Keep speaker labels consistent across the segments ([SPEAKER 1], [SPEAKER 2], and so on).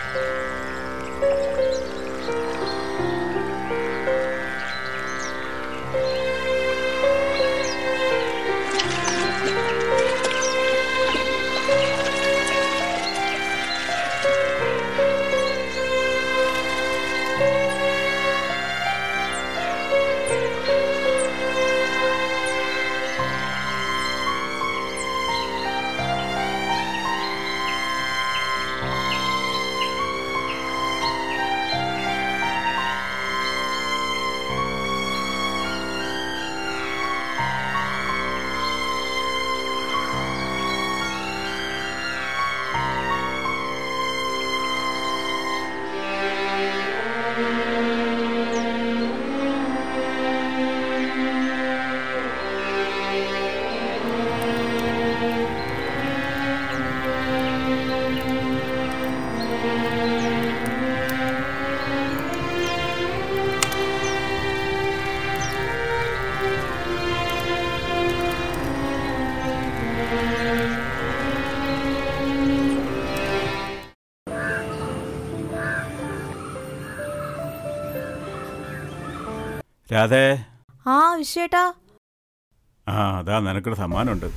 [SPEAKER 1] രാധേ
[SPEAKER 2] ആ വിശ്വേട്ടാ
[SPEAKER 1] ആ അതാ നിനക്കൊരു സമ്മാനമുണ്ട്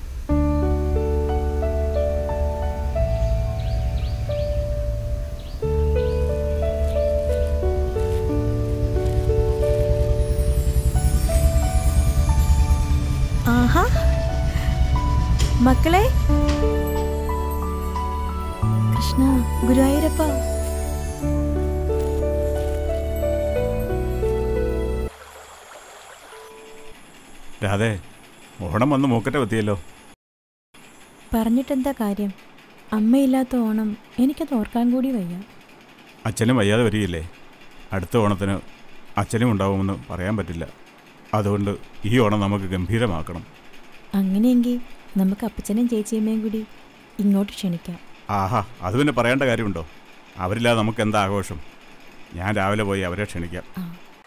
[SPEAKER 2] ആഹാ മക്കളെ കൃഷ്ണ ഗുരുവായൂരപ്പ
[SPEAKER 1] രാധേ ഓണം വന്ന് മൂക്കറ്റ എത്തിയല്ലോ
[SPEAKER 2] പറഞ്ഞിട്ടെന്താ കാര്യം അമ്മയില്ലാത്ത ഓണം എനിക്കത് ഓർക്കാൻ കൂടി വയ്യ
[SPEAKER 1] അച്ഛനും വയ്യാതെ വരികയില്ലേ അടുത്ത ഓണത്തിന് അച്ഛനും ഉണ്ടാവുമെന്ന് പറയാൻ പറ്റില്ല അതുകൊണ്ട് ഈ ഓണം നമുക്ക് ഗംഭീരമാക്കണം
[SPEAKER 2] അങ്ങനെയെങ്കിൽ നമുക്ക് അപ്പച്ചനും ചേച്ചിയമ്മയും കൂടി ഇങ്ങോട്ട് ക്ഷണിക്കാം
[SPEAKER 1] ആഹാ അത് പിന്നെ പറയേണ്ട കാര്യമുണ്ടോ അവരില്ലാതെ നമുക്ക് എന്താ ആഘോഷം ഞാൻ രാവിലെ പോയി അവരെ ക്ഷണിക്കാം
[SPEAKER 2] ആ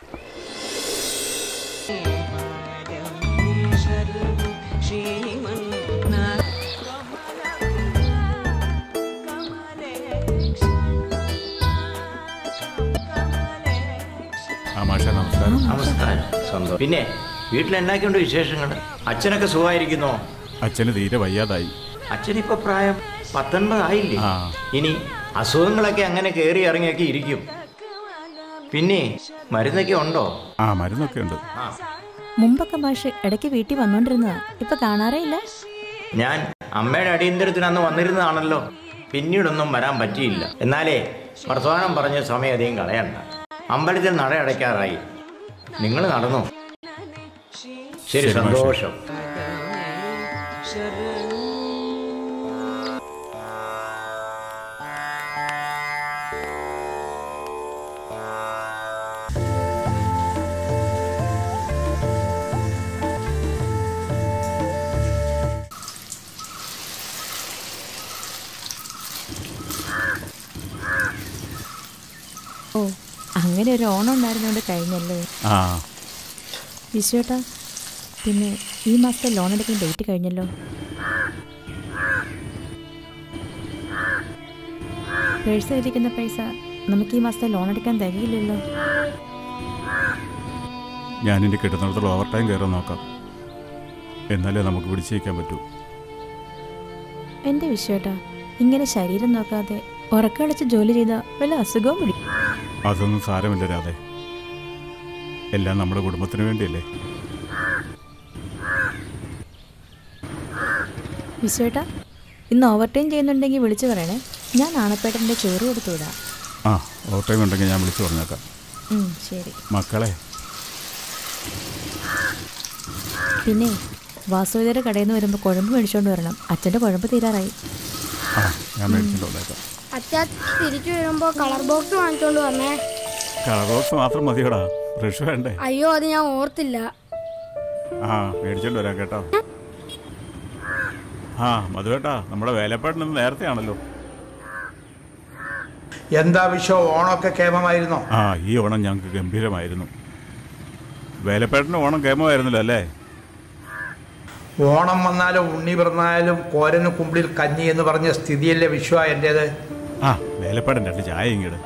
[SPEAKER 1] ആ മാഷ നമസ്കാരം
[SPEAKER 3] നമസ്കാരം സന്തോഷം പിന്നെ വീട്ടിൽ എന്നാക്കുണ്ട് വിശേഷങ്ങൾ അച്ഛനൊക്കെ സുഖമായിരിക്കുന്നോ
[SPEAKER 1] അച്ഛന് തീരെ വയ്യാതായി
[SPEAKER 3] അച്ഛനിപ്പോ പ്രായം പത്തൊൻപതായില്ലേ
[SPEAKER 1] ആ.
[SPEAKER 3] ഇനി അസുഖങ്ങളൊക്കെ അങ്ങനെ കയറി ഇറങ്ങിയൊക്കെ ഇരിക്കും പിന്നെ മരുന്നൊക്കെ ഉണ്ടോ
[SPEAKER 1] ആ മരുന്നൊക്കെ ഉണ്ട്
[SPEAKER 3] ആ
[SPEAKER 2] മുമ്പൊക്കെ മാഷ് ഇടയ്ക്ക് വീട്ടിൽ വന്നോണ്ടിരുന്നതാ ഇപ്പൊ കാണാറേ ഇല്ല
[SPEAKER 3] ഞാൻ അമ്മയുടെ അടിയന്തരത്തിന് അന്ന് വന്നിരുന്നതാണല്ലോ പിന്നീടൊന്നും വരാൻ പറ്റിയില്ല എന്നാലേ വർത്തമാനം പറഞ്ഞ സമയം അധികം കളയണ്ട അമ്പലത്തിൽ നട അടയ്ക്കാറായി നിങ്ങൾ നടന്നു ശരി
[SPEAKER 1] ശരി, മാഷെ.
[SPEAKER 3] സന്തോഷം
[SPEAKER 2] ഓ അങ്ങനെ ഒരു ഓണം ഉണ്ടായിരുന്നോണ്ട് കഴിഞ്ഞല്ലേ
[SPEAKER 1] ആ
[SPEAKER 2] വിശ്വേട്ടാ പിന്നെ ഈ മാസത്തെ ലോൺ എടുക്കുന്ന ഡേറ്റ് കഴിഞ്ഞല്ലോ പേഴ്സിലിരിക്കുന്ന പൈസ നമുക്ക് ഈ മാസത്തെ ലോൺ എടുക്കാൻ തികയില്ലല്ലോ
[SPEAKER 1] ഞാൻ എൻ്റെ കിട്ടുന്നിടത്തോളം ഓവർ ടൈം കയറാൻ നോക്കാം എന്നാലേ നമുക്ക് പിടിച്ചേക്കാൻ പറ്റൂ
[SPEAKER 2] എൻ്റെ വിശ്വേട്ടാ ഇങ്ങനെ ശരീരം നോക്കാതെ ഉറക്കളച്ച് ജോലി ചെയ്താൽ വല്ല അസുഖവും പിടിക്കും
[SPEAKER 1] അതൊന്നും സാരമില്ല രാധേ എല്ലാം നമ്മുടെ കുടുംബത്തിന് വേണ്ടിയല്ലേ
[SPEAKER 2] വിശ്വേട്ടാ ഇന്ന് ഓവർ ടൈം ചെയ്യുന്നുണ്ടെങ്കിൽ വിളിച്ചു പറയണേ ഞാൻ നാണപ്പേട്ടൻ്റെ ചോറ് കൊടുത്തു വിടാം
[SPEAKER 1] ആ ഓവർ ടൈം ഉണ്ടെങ്കിൽ ഞാൻ വിളിച്ചു പറഞ്ഞേക്കാം
[SPEAKER 2] ഉം, ശരി
[SPEAKER 1] മക്കളെ
[SPEAKER 2] പിന്നെ വാസുവിതയുടെ കടയിൽ നിന്ന് വരുമ്പോൾ കുഴമ്പ് മേടിച്ചുകൊണ്ട് വരണം അച്ഛൻ്റെ കുഴമ്പ് തീരാറായി
[SPEAKER 1] ആ ഞാൻ മേടിച്ചിട്ട് വന്നേക്കാം
[SPEAKER 4] അച്ഛാ തിരിച്ചു വരുമ്പോ കളർ ബോക്സ് വാങ്ങിച്ചോണ്ട് വന്നേ
[SPEAKER 1] കളർ ബോക്സ് മാത്രം മതിയോടാ ബ്രഷ് വേണ്ടേ
[SPEAKER 4] അയ്യോ അത് ഞാൻ ഓർത്തില്ല
[SPEAKER 1] ആ മേടിച്ചോണ്ട് വരാം കേട്ടോ ആ മധുവേട്ടാ നമ്മുടെ വേലപ്പാടിന് നേരത്തെ ആണല്ലോ
[SPEAKER 5] എന്താ വിഷോ ഓണമൊക്കെ കേമമായിരുന്നോ
[SPEAKER 1] ആ ഈ ഓണം ഞങ്ങൾക്ക് ഗംഭീരമായിരുന്നു വേലപ്പേട്ടന് ഓണം കേമമായിരുന്നല്ലോ അല്ലേ
[SPEAKER 5] ഓണം വന്നാലും ഉണ്ണി പിറന്നാലും കോരന് കുമ്പിളിൽ കഞ്ഞി എന്ന് പറഞ്ഞ സ്ഥിതിയല്ലേ വിശ്വ എൻ്റേത്
[SPEAKER 1] ആ വേലപ്പാടൻ രണ്ട് ചായ ഇങ്ങട്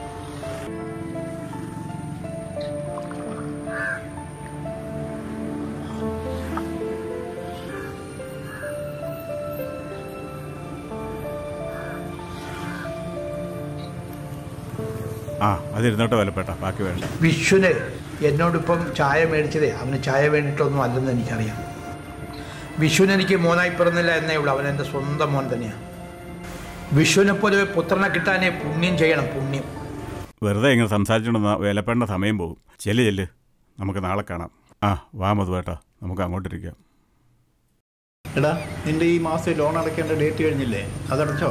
[SPEAKER 1] ആ അതിരുന്നോട്ടെ വേലപ്പേട്ട ബാക്കി വേണ്ട
[SPEAKER 5] വിഷുന് എന്നോടിപ്പം ചായ മേടിച്ചതേ അവന് ചായ വേണ്ടിയിട്ടൊന്നും അല്ലെന്ന് എനിക്കറിയാം വിഷുവിന് എനിക്ക് മോനായി പിറന്നില്ല എന്നേ ഉള്ളൂ അവൻ എൻ്റെ സ്വന്തം മോൻ തന്നെയാണ് വിഷുവിനെ പോലെ ഒരു പുത്രനെ കിട്ടാനേ പുണ്യം ചെയ്യണം പുണ്യം
[SPEAKER 1] വെറുതെ ഇങ്ങനെ സംസാരിച്ചുകൊണ്ടെന്ന വേലപ്പേട്ടൻ്റെ സമയം പോകും ചെല്ല് ചെല്ല് നമുക്ക് നാളെ കാണാം ആ വാ മധുവേട്ടാ നമുക്ക് അങ്ങോട്ടിരിക്കാം
[SPEAKER 6] എടാ നിന്റെ ഈ മാസം ലോൺ അടയ്ക്കേണ്ട ഡേറ്റ് കഴിഞ്ഞില്ലേ അതടച്ചോ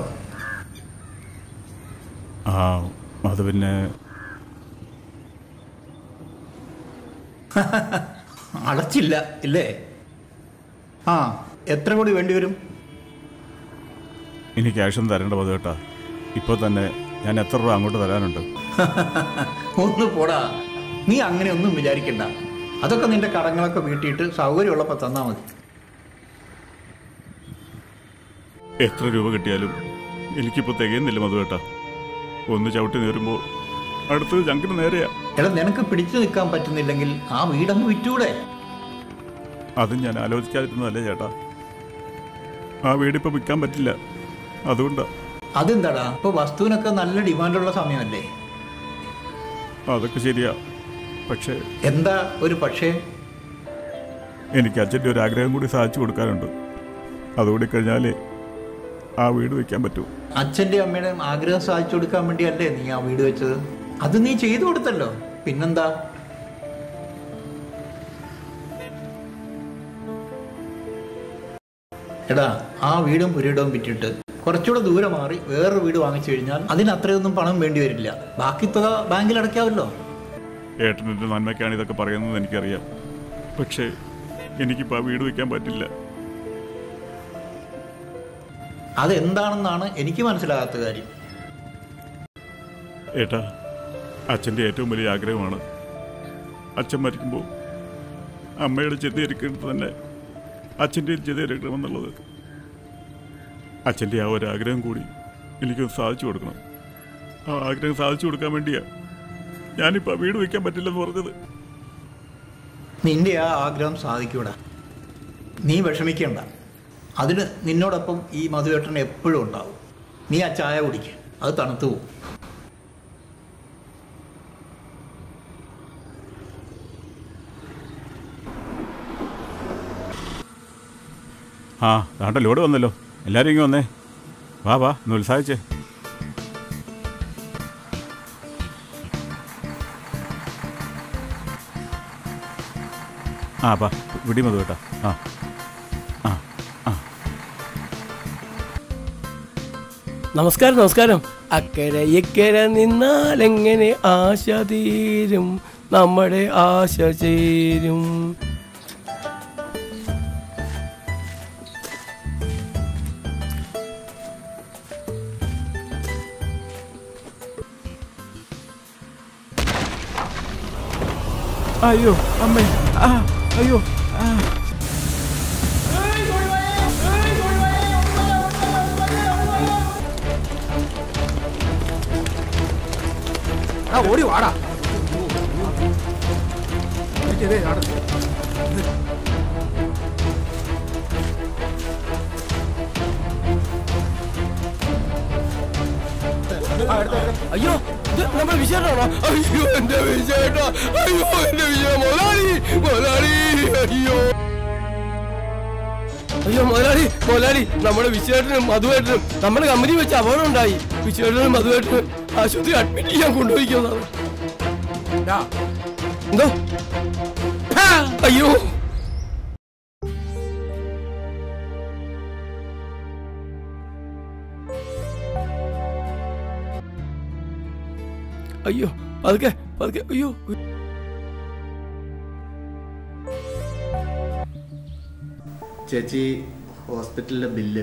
[SPEAKER 1] ആ അത് പിന്നെ
[SPEAKER 6] അടച്ചില്ല ഇല്ലേ ആ എത്ര കൂടി വേണ്ടി വരും
[SPEAKER 1] ഇനി ക്യാഷൊന്നും തരേണ്ട മധുവേട്ടാ ഇപ്പോൾ തന്നെ ഞാൻ എത്ര രൂപ അങ്ങോട്ട് തരാനുണ്ട്
[SPEAKER 6] ഒന്ന് പോടാ നീ അങ്ങനെ ഒന്നും വിചാരിക്കണ്ട അതൊക്കെ നിന്റെ കടങ്ങളൊക്കെ വീട്ടിയിട്ട് സൗകര്യമുള്ളപ്പോൾ തന്നാൽ മതി
[SPEAKER 1] എത്ര രൂപ കിട്ടിയാലും എനിക്കിപ്പോൾ തികയുന്നില്ല മധുവേട്ടാ ഒന്ന് ചവിട്ടി നേരുമ്പോൾ അടുത്തത് ഞങ്ങൾക്ക് നേരെയാ
[SPEAKER 6] എടാ നിനക്ക് പിടിച്ചു നിൽക്കാൻ പറ്റുന്നില്ലെങ്കിൽ ആ വീടങ്ങ് വിറ്റൂടെ
[SPEAKER 1] അതും ഞാൻ ആലോചിക്കാതിരുന്നതല്ലേ ചേട്ടാ ആ വീടിപ്പോൾ വിൽക്കാൻ പറ്റില്ല അതുകൊണ്ടാ
[SPEAKER 6] അതെന്താടാ ഇപ്പൊ വസ്തുവിനൊക്കെ നല്ല ഡിമാൻഡുള്ള സമയമല്ലേ
[SPEAKER 1] അതൊക്കെ ശരിയാ പക്ഷേ
[SPEAKER 6] എന്താ ഒരു പക്ഷേ
[SPEAKER 1] എനിക്ക് അച്ഛൻ്റെ ഒരു ആഗ്രഹം കൂടി സാധിച്ചു കൊടുക്കാനുണ്ട് അതുകൂടി കഴിഞ്ഞാലേ ആ വീട് വയ്ക്കാൻ പറ്റൂ
[SPEAKER 6] അച്ഛൻ്റെ അമ്മയുടെയും ആഗ്രഹം സാധിച്ചു കൊടുക്കാൻ വേണ്ടിയല്ലേ നീ ആ വീട് വെച്ചത് അത് നീ ചെയ്തു കൊടുത്തല്ലോ പിന്നെന്താ എടാ ആ വീടും പുരയിടവും വിറ്റിട്ട് കുറച്ചുകൂടെ ദൂരെ മാറി വേറൊരു വീട് വാങ്ങിച്ചു കഴിഞ്ഞാൽ അതിന് അത്രയൊന്നും പണം വേണ്ടി വരില്ല ബാക്കി തുക ബാങ്കിൽ അടയ്ക്കാമല്ലോ
[SPEAKER 1] ഏട്ടൻ്റെ നന്മയ്ക്കാണ് ഇതൊക്കെ പറയുന്നത് എനിക്കറിയാം പക്ഷേ എനിക്കിപ്പോൾ ആ വീട് വയ്ക്കാൻ പറ്റില്ല
[SPEAKER 6] അതെന്താണെന്നാണ് എനിക്ക് മനസ്സിലാകാത്ത കാര്യം
[SPEAKER 1] ഏട്ടാ അച്ഛൻ്റെ ഏറ്റവും വലിയ ആഗ്രഹമാണ് അച്ഛൻ മരിക്കുമ്പോൾ അമ്മയുടെ ചെതിയെടുക്കുന്നത് തന്നെ അച്ഛൻ്റെയും ചെതിയെടുക്കണമെന്നുള്ളത് അച്ഛൻ്റെ ആ ഒരു ആഗ്രഹം കൂടി എനിക്കൊന്ന് സാധിച്ചു കൊടുക്കണം ആ ആഗ്രഹം സാധിച്ചു കൊടുക്കാൻ വേണ്ടിയാ ഞാനിപ്പോൾ ആ വീട് വയ്ക്കാൻ പറ്റില്ലെന്ന് പറഞ്ഞത്
[SPEAKER 6] നിന്റെ ആ ആഗ്രഹം സാധിക്കൂടാ നീ വിഷമിക്കണ്ട അതിന് നിന്നോടൊപ്പം ഈ മധുവേട്ടൻ എപ്പോഴും ഉണ്ടാവും നീ ആ ചായ കുടിക്കുക അത് തണുത്തു പോകും
[SPEAKER 1] ആ ദാണ്ട ലോഡ് വന്നല്ലോ എല്ലാവരും ഇങ്ങനെ വന്നേ വാ വാ ഒന്ന് ഉത്സാഹിച്ചേ ആ പാ വിടി മതി കേട്ടോ ആ ആ ആ
[SPEAKER 7] നമസ്കാരം നമസ്കാരം അക്കരെ ഇക്കരെ നിന്നാൽ എങ്ങനെ ആശ തീരും നമ്മുടെ ആശ ചേരും
[SPEAKER 1] അയ്യോ അമ്മേ ആ അയ്യോ ആ
[SPEAKER 5] ഓടി വാടാ
[SPEAKER 7] അയ്യോ ഇത് നമ്മുടെ വിജയനാണോ അയ്യോ എന്റെ വിജയേട്ടാ അയ്യോ എന്റെ വിജയ മുതലാളി മുതലാളി അയ്യോ അയ്യോ മുതലാളി മുതലാളി നമ്മുടെ വിജയേട്ടനും മധുവേട്ടനും നമ്മുടെ കമ്പനി വെച്ച് അപകടം ഉണ്ടായി വിജയേട്ടനും മധുവേട്ടനും ആശുപത്രി അഡ്മിറ്റ് ചെയ്യാൻ കൊണ്ടുപോയിക്കുന്നതാണ് എന്തോ ഹാ, അയ്യോ അയ്യോ പതുക്കെ പതുക്കെ അയ്യോ
[SPEAKER 6] ചേച്ചി ഹോസ്പിറ്റലിലെ ബില്ല്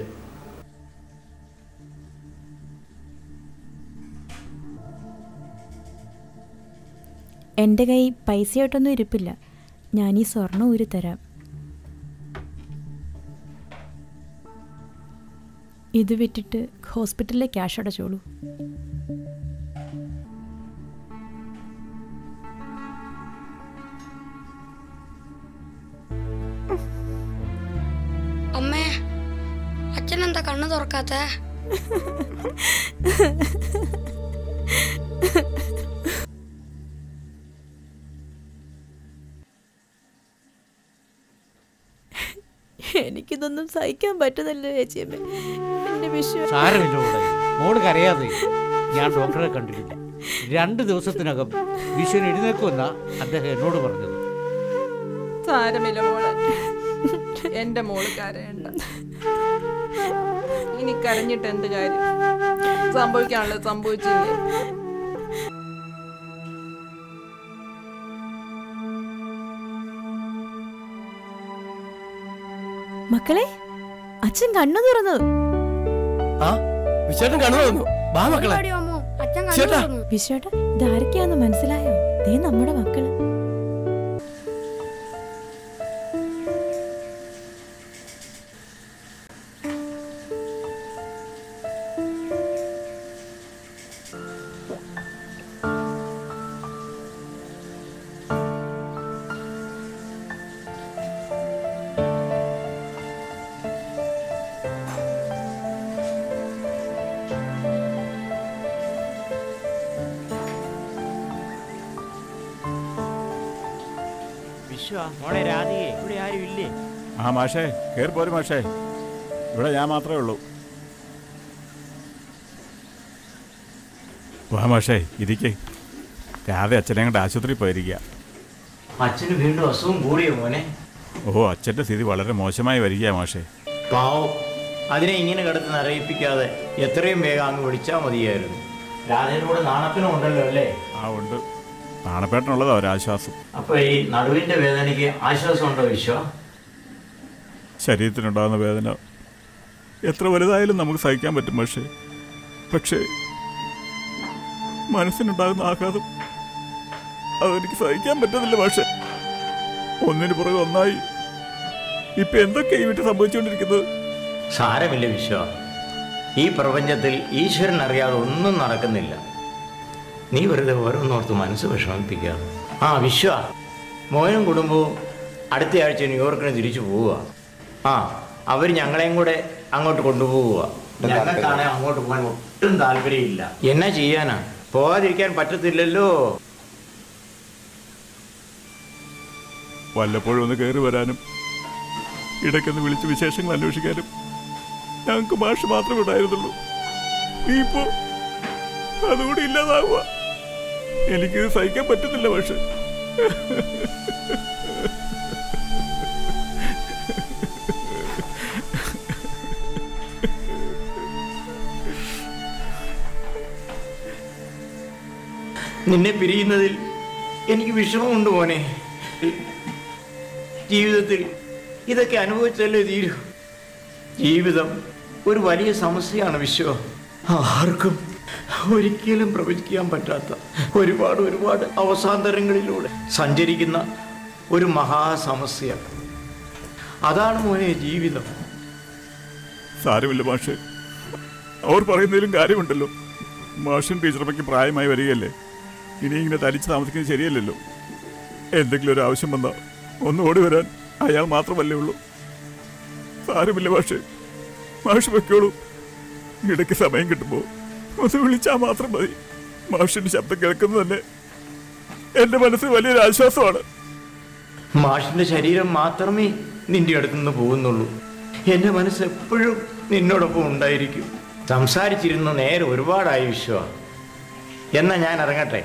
[SPEAKER 2] എൻ്റെ കൈ പൈസയായിട്ടൊന്നും ഇരിപ്പില്ല ഞാൻ ഈ സ്വർണം ഊരി തരാം ഇത് വിറ്റിട്ട് ഹോസ്പിറ്റലിലെ ക്യാഷ് അടച്ചോളൂ
[SPEAKER 4] അമ്മേ അച്ഛൻ എന്താ കണ്ണു തുറക്കാത്ത
[SPEAKER 2] എനിക്കിതൊന്നും സഹിക്കാൻ പറ്റുന്നില്ല ചേച്ചിയമ്മേ എന്റെ വിശ്വ
[SPEAKER 8] സാരമില്ല മോളെ മോള് കരയാതെ ഞാൻ ഡോക്ടറെ കണ്ടിട്ടില്ല രണ്ട് ദിവസത്തിനകം വിശ്വൻ എഴുന്നേക്കുമെന്നാ അദ്ദേഹം എന്നോട് പറഞ്ഞത്
[SPEAKER 9] സാരമില്ല മോളെ എന്റെ മോള് കരയണ്ട ഇനി കരഞ്ഞിട്ട് എന്ത് കാര്യം സംഭവിക്കാനുള്ളത് സംഭവിച്ചില്ലേ
[SPEAKER 2] മക്കളെ അച്ഛൻ കണ്ണു തുറന്നു
[SPEAKER 7] ആ വിശേഷം കണ്ണു തന്നു വാ മക്കളെ
[SPEAKER 4] പരിപാടി അമ്മോ അച്ഛൻ കണ്ണു
[SPEAKER 7] ചേട്ടാ.
[SPEAKER 4] തുറന്നു
[SPEAKER 2] വിശ്വേട്ട ഇതാരൊക്കെയാന്ന് മനസ്സിലായോ ദേ നമ്മുടെ മക്കള്
[SPEAKER 3] വിശ്വ മോളെ രാധികയെ ഇവിടെ ആരും ഇല്ലേ
[SPEAKER 1] ആ മാഷേ കയറി പോരും മാഷേ ഇവിടെ ഞാൻ മാത്രമേ ഉള്ളൂ വാ മാഷേ ഇരിക്കേ രാധ അച്ഛനെ കൊണ്ട് ആശുപത്രിയിൽ പോയിരിക്കുക
[SPEAKER 3] അച്ഛന് വീണ്ടും അസുഖം കൂടിയോ മോനെ
[SPEAKER 1] ഓ അച്ഛൻ്റെ സ്ഥിതി വളരെ മോശമായി വരിക മാഷേ
[SPEAKER 3] പാവം അതിനെ ഇങ്ങനെ കിടന്ന് അറിയിപ്പിക്കാതെ എത്രയും വേഗം അങ്ങ് വിളിച്ചാൽ മതിയായിരുന്നു രാധയുടെ കൂടെ നാണപ്പിനും ഉണ്ടല്ലോ അല്ലേ
[SPEAKER 1] ആ ഉണ്ട് നാണപ്പേട്ടനുള്ളതാ ഒരാശ്വാസം
[SPEAKER 3] അപ്പൊ ഈ നടുവിന്റെ വേദനയ്ക്ക് ആശ്വാസമുണ്ടോ വിശ്വ
[SPEAKER 1] ശരീരത്തിനുണ്ടാകുന്ന വേദന എത്ര വലുതായാലും നമുക്ക് സഹിക്കാൻ പറ്റും പക്ഷേ പക്ഷേ മനസ്സിനുണ്ടാകുന്ന ആഘാതം അതെനിക്ക് സഹിക്കാൻ പറ്റുന്നില്ല പക്ഷേ ഒന്നിന് പുറകെ ഒന്നായി ഇപ്പൊ എന്തൊക്കെ ഈ വീട്ടിൽ സംഭവിച്ചുകൊണ്ടിരിക്കുന്നത്
[SPEAKER 3] സാരമില്ല വിശ്വ ഈ പ്രപഞ്ചത്തിൽ ഈശ്വരൻ അറിയാതെ ഒന്നും നടക്കുന്നില്ല നീ വെറുതെ ഓരോന്നോർത്ത് മനസ്സ് വിഷമിപ്പിക്കാതെ ആ വിശ്വ മോനും കുടുംബവും അടുത്ത ആഴ്ച ന്യൂയോർക്കിന് തിരിച്ചു പോവുക ആ അവർ ഞങ്ങളെയും കൂടെ അങ്ങോട്ട് കൊണ്ടുപോവുക ഞങ്ങൾക്കാണെ അങ്ങോട്ട് പോകാൻ ഒട്ടും താല്പര്യമില്ല എന്നാ ചെയ്യാനാ പോകാതിരിക്കാൻ പറ്റത്തില്ലല്ലോ
[SPEAKER 1] വല്ലപ്പോഴും ഒന്ന് കയറി വരാനും ഇടയ്ക്കൊന്ന് വിളിച്ച് വിശേഷങ്ങൾ അന്വേഷിക്കാനും ഞങ്ങൾക്ക് മാഷ് മാത്രമേ ഉണ്ടായിരുന്നുള്ളൂ നീ ഇപ്പോ അതുകൂടി ഇല്ലാതാവുക എനിക്കിത് സഹിക്കാൻ പറ്റുന്നില്ല പക്ഷെ
[SPEAKER 3] നിന്നെ പിരിയുന്നതിൽ എനിക്ക് വിഷമമുണ്ട് മോനെ ജീവിതത്തിൽ ഇതൊക്കെ അനുഭവിച്ചല്ലേ തീരൂ ജീവിതം ഒരു വലിയ സമസ്യയാണ് വിശ്വ ആർക്കും ഒരിക്കലും പ്രവചിക്കാൻ പറ്റാത്ത ഒരുപാട് ഒരുപാട് അവസാന്തരങ്ങളിലൂടെ സഞ്ചരിക്കുന്ന ഒരു മഹാസമസ്യ അതാണ് മോനെ ജീവിതം
[SPEAKER 1] സാരമില്ല മാഷെ അവർ പറയുന്നതിലും കാര്യമുണ്ടല്ലോ മാഷൻ ടീച്ചറമ്മയ്ക്ക് പ്രായമായി വരികയല്ലേ ഇനി ഇങ്ങനെ തനിച്ച് താമസിക്കുന്നത് ശരിയല്ലല്ലോ എന്തെങ്കിലും ഒരു ആവശ്യം വന്നാൽ ഒന്ന് ഓടി വരാൻ അയാൾ മാത്രമല്ലേ ഉള്ളൂ സാരമില്ല മാഷെ മാഷ് വെക്കോളൂ ഇടയ്ക്ക് സമയം കിട്ടുമ്പോൾ ഒന്ന് വിളിച്ചാൽ മാത്രം മതി മാഷിന്റെ ശബ്ദം കേൾക്കുന്നത് തന്നെ എന്റെ മനസ്സിന് വലിയൊരു ആശ്വാസമാണ്
[SPEAKER 3] മാഷിന്റെ ശരീരം മാത്രമേ നിന്റെ അടുത്ത് നിന്ന് പോകുന്നുള്ളൂ എൻ്റെ മനസ്സ് എപ്പോഴും നിന്നോടൊപ്പം ഉണ്ടായിരിക്കും സംസാരിച്ചിരുന്ന നേരെ ഒരുപാടായി വിശ്വ എന്നാ ഞാൻ ഇറങ്ങട്ടെ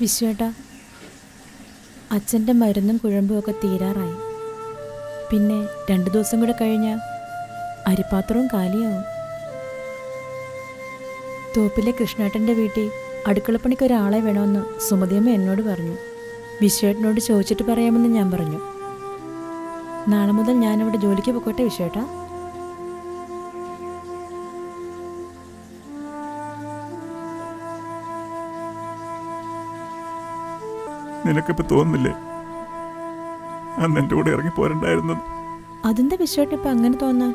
[SPEAKER 2] വിശ്വേട്ട അച്ഛൻ്റെ മരുന്നും കുഴമ്പും ഒക്കെ തീരാറായി പിന്നെ രണ്ടു ദിവസം കൂടെ കഴിഞ്ഞാൽ അരിപ്പാത്രവും കാലിയാവും തോപ്പിലെ കൃഷ്ണേട്ടൻ്റെ വീട്ടിൽ അടുക്കളപ്പണിക്ക് ഒരാളെ വേണമെന്ന് സുമതിയമ്മ എന്നോട് പറഞ്ഞു വിശ്വേട്ടനോട് ചോദിച്ചിട്ട് പറയാമെന്ന് ഞാൻ പറഞ്ഞു നാളെ മുതൽ ഞാനിവിടെ ജോലിക്ക് പൊക്കോട്ടെ വിശ്വേട്ടാ
[SPEAKER 1] നിനക്കിപ്പോ തോന്നുന്നില്ലേ അന്ന് എൻ്റെ കൂടെ ഇറങ്ങി പോരണ്ടായിരുന്നത്
[SPEAKER 2] അതെന്താ വിശ്വേട്ട ഇപ്പം അങ്ങനെ തോന്നാൻ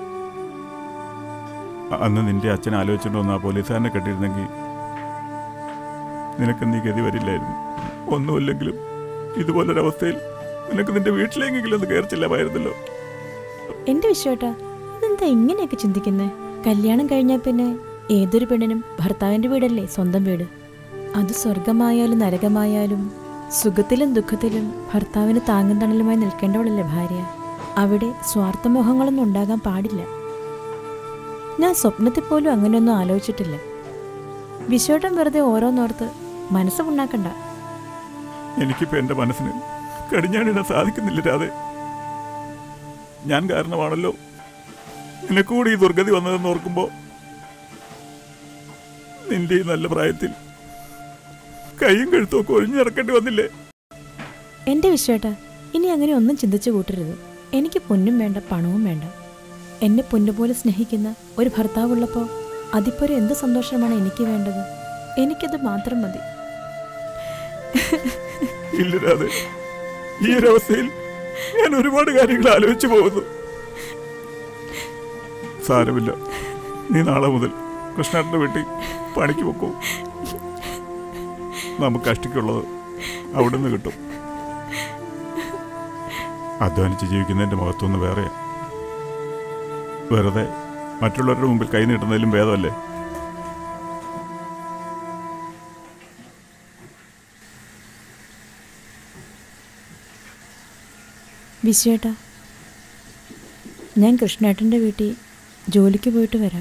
[SPEAKER 1] അന്ന് നിന്റെ അച്ഛൻ ആലോചിച്ചുകൊണ്ട് വന്ന ആ പോലീസുകാരനെ കെട്ടിയിരുന്നെങ്കിൽ നിനക്ക് നീ ഗതി വരില്ലായിരുന്നു ഒന്നുമില്ലെങ്കിലും ഇതുപോലൊരവസ്ഥയിൽ നിനക്ക് നിന്റെ വീട്ടിലെങ്കിലും ഒന്ന് കയറിച്ചില്ലാമായിരുന്നല്ലോ
[SPEAKER 2] എന്റെ വിശ്വേട്ടാ ഇതെന്താ ഇങ്ങനെയൊക്കെ ചിന്തിക്കുന്നേ കല്യാണം കഴിഞ്ഞാൽ പിന്നെ ഏതൊരു പെണ്ണിനും ഭർത്താവിന്റെ വീടല്ലേ സ്വന്തം വീട് അത് സ്വർഗമായാലും നരകമായാലും സുഖത്തിലും ദുഃഖത്തിലും ഭർത്താവിന് താങ്ങും തണലുമായി നിൽക്കേണ്ടവളല്ലേ ഭാര്യ അവിടെ സ്വാർത്ഥമോഹങ്ങളൊന്നും ഉണ്ടാകാൻ പാടില്ല ഞാൻ സ്വപ്നത്തിൽ പോലും അങ്ങനെയൊന്നും ആലോചിച്ചിട്ടില്ല വിശ്വേട്ടൻ വെറുതെ ഓരോന്നോർത്ത് മനസ്സ് ഉണ്ടാക്കണ്ട
[SPEAKER 1] എനിക്കിപ്പോ എന്റെ മനസ്സിന് കടിഞ്ഞാണിടാൻ സാധിക്കുന്നില്ല രാധെ ഞാൻ കാരണമാണല്ലോ നിനക്കൂടി ഈ ദുർഗതി വന്നതെന്ന് ഓർക്കുമ്പോ നിന്റെ ഈ നല്ല പ്രായത്തിൽ കൈയും കഴുത്തും ഒക്കെ ഒഴിഞ്ഞു നടക്കേണ്ടി വന്നില്ലേ
[SPEAKER 2] എന്റെ വിശ്വേട്ടാ ഇനി അങ്ങനെ ഒന്നും ചിന്തിച്ചു കൂട്ടരുത് എനിക്ക് പൊന്നും വേണ്ട പണവും വേണ്ട എന്നെ പൊന്നുപോലെ സ്നേഹിക്കുന്ന ഒരു ഭർത്താവുള്ളപ്പോൾ അതിപ്പൊരു എന്ത് സന്തോഷമാണ് എനിക്ക് വേണ്ടത് എനിക്കത് മാത്രം മതി
[SPEAKER 1] ഇല്ല രാധെ ഈ ഒരവസ്ഥയിൽ ഞാൻ ഒരുപാട് കാര്യങ്ങൾ ആലോചിച്ചു പോകുന്നു സാരമില്ല നീ നാളെ മുതൽ കൃഷ്ണേട്ടൻ്റെ വീട്ടിൽ പണിക്ക് വെക്കൂ നമുക്ക് കഷ്ടിക്കുള്ളത് അവിടുന്ന് കിട്ടും അധ്വാനിച്ച് ജീവിക്കുന്നതിന്റെ മഹത്വം വേറെ വെറുതെ മറ്റുള്ളവരുടെ മുമ്പിൽ കൈ നീട്ടുന്നതിലും ഭേദമല്ലേ
[SPEAKER 2] വിശ്വേട്ടാ ഞാൻ കൃഷ്ണേട്ടൻ്റെ വീട്ടിൽ ജോലിക്ക് പോയിട്ട് വരാം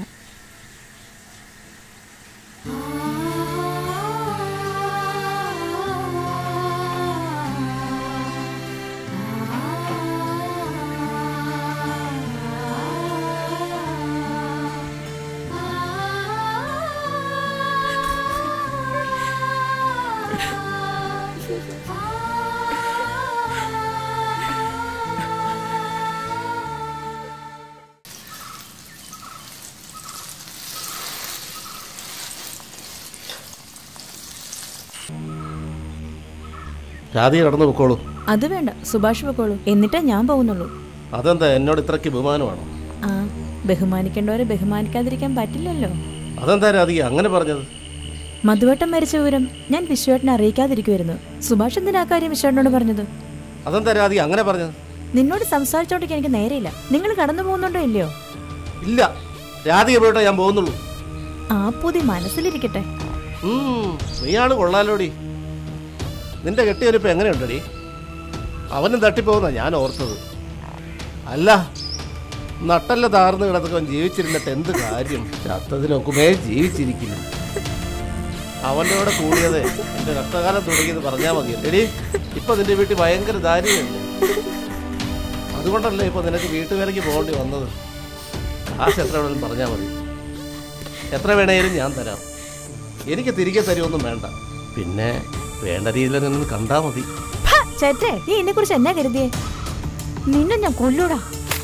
[SPEAKER 10] രാധിക കടന്നു പൊക്കോളൂ
[SPEAKER 2] അത് വേണ്ട സുഭാഷ് പൊക്കോളൂ എന്നിട്ടേ ഞാൻ പോകുന്നുള്ളൂ
[SPEAKER 10] അതെന്താ എന്നോട് ഇത്രയ്ക്ക് ബഹുമാനമാണോ
[SPEAKER 2] ആ ബഹുമാനിക്കേണ്ടവരെ ബഹുമാനിക്കാതിരിക്കാൻ പറ്റില്ലല്ലോ
[SPEAKER 10] അതെന്താ രാധിക അങ്ങനെ പറഞ്ഞത്
[SPEAKER 2] മധുവട്ടം മരിച്ച വിവരം ഞാൻ വിശ്വേട്ടനെ അറിയിക്കാതിരിക്കുമായിരുന്നു സുഭാഷ് എന്തിനാ ആ കാര്യം വിശ്വേട്ടനോട് പറഞ്ഞത്
[SPEAKER 10] അതെന്താ രാധിക അങ്ങനെ പറഞ്ഞത്
[SPEAKER 2] നിന്നോട് സംസാരിച്ചോണ്ടിരിക്കാൻ എനിക്ക് നേരെയില്ല നിങ്ങൾ കടന്നു പോകുന്നുണ്ടോ ഇല്ലയോ
[SPEAKER 10] ഇല്ല രാധിക പോയിട്ടേ ഞാൻ പോകുന്നുള്ളൂ
[SPEAKER 2] ആ പുതി മനസ്സിലിരിക്കട്ടെ
[SPEAKER 10] ഉം, നീയാണ് കൊള്ളാലോടി നിന്റെ കെട്ടിയൊരിപ്പം എങ്ങനെയുണ്ടടി അവനും തട്ടിപ്പോകുന്ന ഞാൻ ഓർത്തത് അല്ല നട്ടല്ല താർന്ന് കിടന്നവൻ ജീവിച്ചിരുന്നിട്ട് എന്ത് കാര്യം ചത്തതിനൊക്കുമേ ജീവിച്ചിരിക്കുന്നു അവൻ്റെ കൂടെ കൂടിയത് എൻ്റെ കഷ്ടകാലം തുടങ്ങിയെന്ന് പറഞ്ഞാൽ മതി എടി ഇപ്പൊ നിന്റെ വീട്ടിൽ ഭയങ്കര ദാരിദ്ര്യമുണ്ട് അതുകൊണ്ടല്ലേ ഇപ്പൊ നിനക്ക് വീട്ടുവേലയ്ക്ക് പോകേണ്ടി വന്നത് കാശ് എത്ര വേണമെങ്കിലും പറഞ്ഞാൽ മതി എത്ര വേണേലും ഞാൻ തരാം എനിക്ക് തിരികെ തരുമൊന്നും വേണ്ട പിന്നെ വേണ്ട രീതിയിൽ നിന്ന് കണ്ടാ മതി
[SPEAKER 2] ഫ, ചേട്ടേ നീ എന്നെ കുറിച്ച് എന്നാ കരുതിയേ നിന്നെ ഞാൻ കൊല്ലൂടാ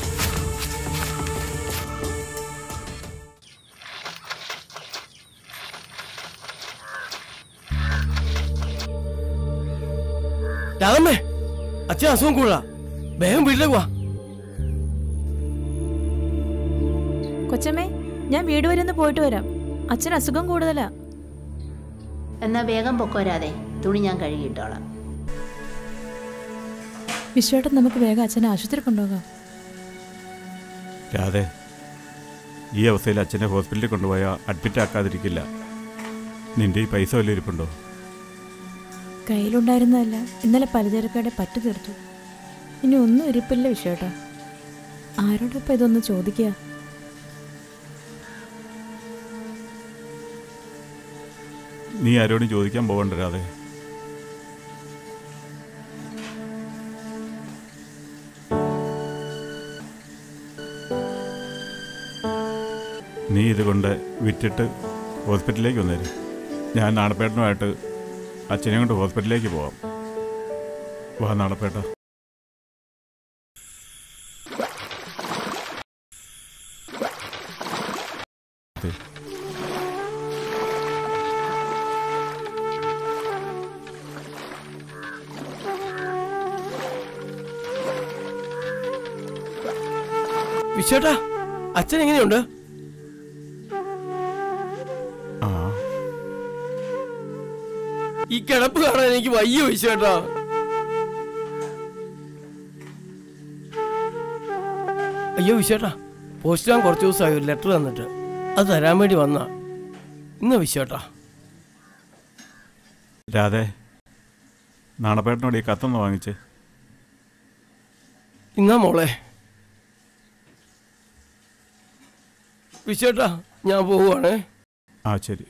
[SPEAKER 7] രാമേ അച്ഛൻ അസുഖം കൂടുതലാ വേഗം വീട്ടിലേക്ക് വാ
[SPEAKER 2] കൊച്ചമ്മേ ഞാൻ വീട് വരെ ഒന്ന് പോയിട്ട് വരാം അച്ഛൻ അസുഖം കൂടുതലാ
[SPEAKER 11] എന്നാ വേഗം പൊക്കോരാതെ തുണി ഞാൻ കഴുകിയിട്ടോളാം
[SPEAKER 2] വിശ്വേട്ടൻ നമുക്ക് വേഗം അച്ഛനെ ആശുപത്രി കൊണ്ടുപോകാം
[SPEAKER 1] രാധെ ഈ അവസ്ഥയിൽ അച്ഛനെ ഹോസ്പിറ്റലിൽ കൊണ്ടുപോയാൽ അഡ്മിറ്റ് ആക്കാതിരിക്കില്ല നിന്റെ ഈ പൈസ വല്ല ഇരിപ്പുണ്ടോ
[SPEAKER 2] കയ്യിലുണ്ടായിരുന്നതല്ല ഇന്നലെ പലചരക്കയുടെ പറ്റു തീർത്തു ഇനി ഒന്നും ഇരിപ്പില്ല വിശ്വേട്ടാ ആരോടൊപ്പം ഇതൊന്ന് ചോദിക്കുക
[SPEAKER 1] നീ ആരോടും ചോദിക്കാൻ പോകണ്ട രാധെ നീ ഇതുകൊണ്ട് വിറ്റിട്ട് ഹോസ്പിറ്റലിലേക്ക് വന്നേരും ഞാൻ നാണപ്പേട്ടനുമായിട്ട് അച്ഛനെ കൊണ്ട് ഹോസ്പിറ്റലിലേക്ക് പോവാം വാ നാണപ്പേട്ട
[SPEAKER 7] വിശ്വേട്ടാ അച്ഛൻ എങ്ങനെയുണ്ട്
[SPEAKER 1] ആ
[SPEAKER 7] ഈ കിടപ്പ് കാണാൻ എനിക്ക് വയ്യ വിശ്വേട്ടാ അയ്യോ വിശ്വേട്ടാ പോസ്റ്റാൻ കുറച്ച് ദിവസമായി ഒരു ലെറ്റർ തന്നിട്ട് അത് തരാൻ വേണ്ടി വന്ന ഇന്ന് വിശ്വേട്ടാ
[SPEAKER 1] രാധേ നാണപ്പേട്ടനോട് ഈ കത്തൊന്ന് വാങ്ങിച്ചേ
[SPEAKER 7] ഇന്നാ മോളെ വിശ്വേട്ടാ ഞാൻ പോവുകയാണേ
[SPEAKER 1] ആ ശരി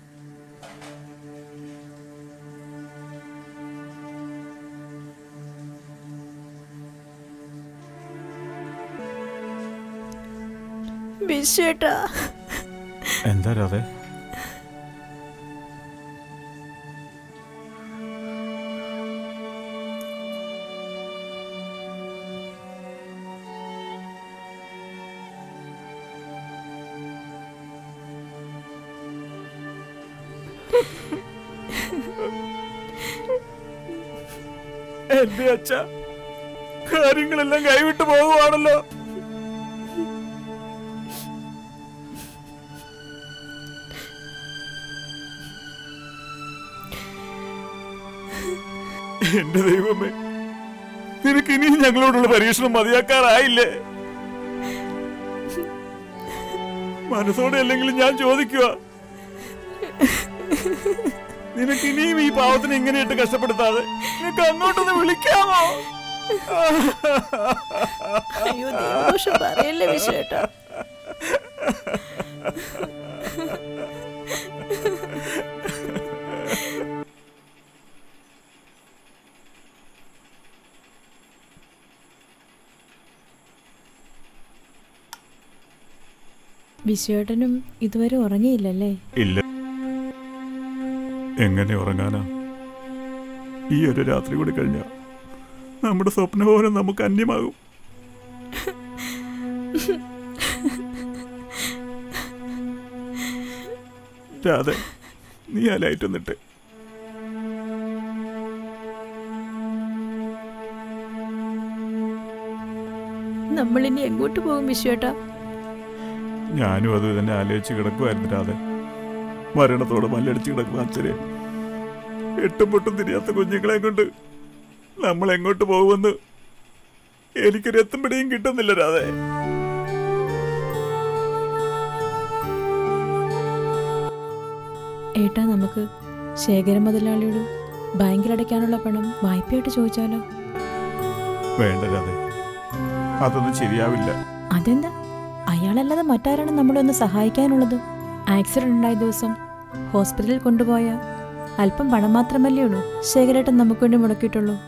[SPEAKER 2] വിശ്വേട്ടാ
[SPEAKER 1] എന്താ രാധേ എന്റെ അച്ഛ കാര്യങ്ങളെല്ലാം കൈവിട്ട് പോകുവാണല്ലോ എന്റെ ദൈവമേ നിനക്ക് ഇനിയും ഞങ്ങളോടുള്ള പരീക്ഷണം മതിയാക്കാറായില്ലേ മനസ്സോടെ അല്ലെങ്കിലും ഞാൻ ചോദിക്കുക നിനക്ക് ഇനിയും ഈ പാവത്തിനെ ഇങ്ങനെയിട്ട് കഷ്ടപ്പെടുത്താതെ നിനക്ക് അങ്ങോട്ടൊന്ന് വിളിക്കാമോ
[SPEAKER 2] അയ്യോ ദൈവദോഷം പറയല്ലേ വിശ്വേട്ടാ വിശ്വേട്ടനും ഇതുവരെ ഉറങ്ങിയില്ലല്ലേ
[SPEAKER 1] ഇല്ല എങ്ങനെ ഉറങ്ങാനാ ഈ ഒരു രാത്രി കൂടി കഴിഞ്ഞ നമ്മുടെ സ്വപ്നഭവനം നമുക്ക് അന്യമാകും രാധ നീ ആ ലൈറ്റ് ഒന്നിട്ട്
[SPEAKER 2] നമ്മളിനി എങ്ങോട്ട് പോകും വിശ്വേട്ടാ
[SPEAKER 1] ഞാനും അത് തന്നെ ആലോചിച്ച് കിടക്കുമായിരുന്നു രാധ മരണത്തോടെ മല്ലടിച്ച് കിടക്കുന്ന അച്ഛനെ എട്ടും പൊട്ടും തിരിയാത്ത കുഞ്ഞുങ്ങളെ കൊണ്ട് നമ്മൾ എങ്ങോട്ട് പോകുമെന്ന് എനിക്കൊരു എത്തും പിടിയും കിട്ടുന്നില്ല രാധേ
[SPEAKER 2] ഏട്ടാ നമുക്ക് ശേഖര മുതലാളിയോട് ബാങ്കിൽ അടയ്ക്കാനുള്ള പണം വായ്പയായിട്ട് ചോദിച്ചാലോ
[SPEAKER 1] വേണ്ട രാധേ അതൊന്നും ശരിയാവില്ല
[SPEAKER 2] അതെന്താ അയാളല്ലാതെ മറ്റാരാണ് നമ്മളെ ഒന്ന് സഹായിക്കാനുള്ളത് ആക്സിഡന്റ് ഉണ്ടായ ദിവസം ഹോസ്പിറ്റലിൽ കൊണ്ടുപോയ അല്പം പണം മാത്രമല്ലേ ഉള്ളൂ ശേഖരേട്ടൻ നമുക്ക് വേണ്ടി മുടക്കിയിട്ടുള്ളൂ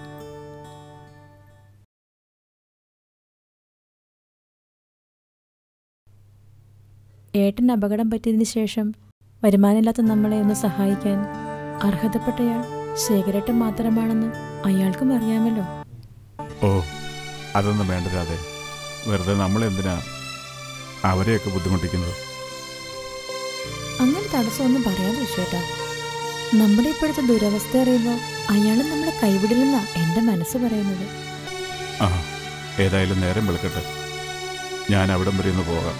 [SPEAKER 2] ഏട്ടൻ അപകടം പറ്റിയതിന് ശേഷം വരുമാനമില്ലാത്ത നമ്മളെ ഒന്ന് സഹായിക്കാൻ അർഹതപ്പെട്ടയാൾ ശേഖരേട്ടൻ മാത്രമാണെന്ന് അയാൾക്കും അറിയാമല്ലോ
[SPEAKER 1] ഓ അതൊന്നും വേണ്ട രാധേ വെറുതെ നമ്മളെന്തിനാ അവരെയൊക്കെ ബുദ്ധിമുട്ടിക്കുന്നത്
[SPEAKER 2] അങ്ങനെ തടസ്സമൊന്നും പറയാതെ വിശ്വേട്ടാ നമ്മുടെ ഇപ്പോഴത്തെ ദുരവസ്ഥ അറിയുമ്പോൾ അയാളും നമ്മളെ കൈവിടില്ലെന്നാ എൻ്റെ മനസ്സ് പറയുന്നത്
[SPEAKER 1] ആ ഏതായാലും നേരം വെളുക്കട്ടെ ഞാൻ അവിടം വരെ ഒന്ന് പോകാം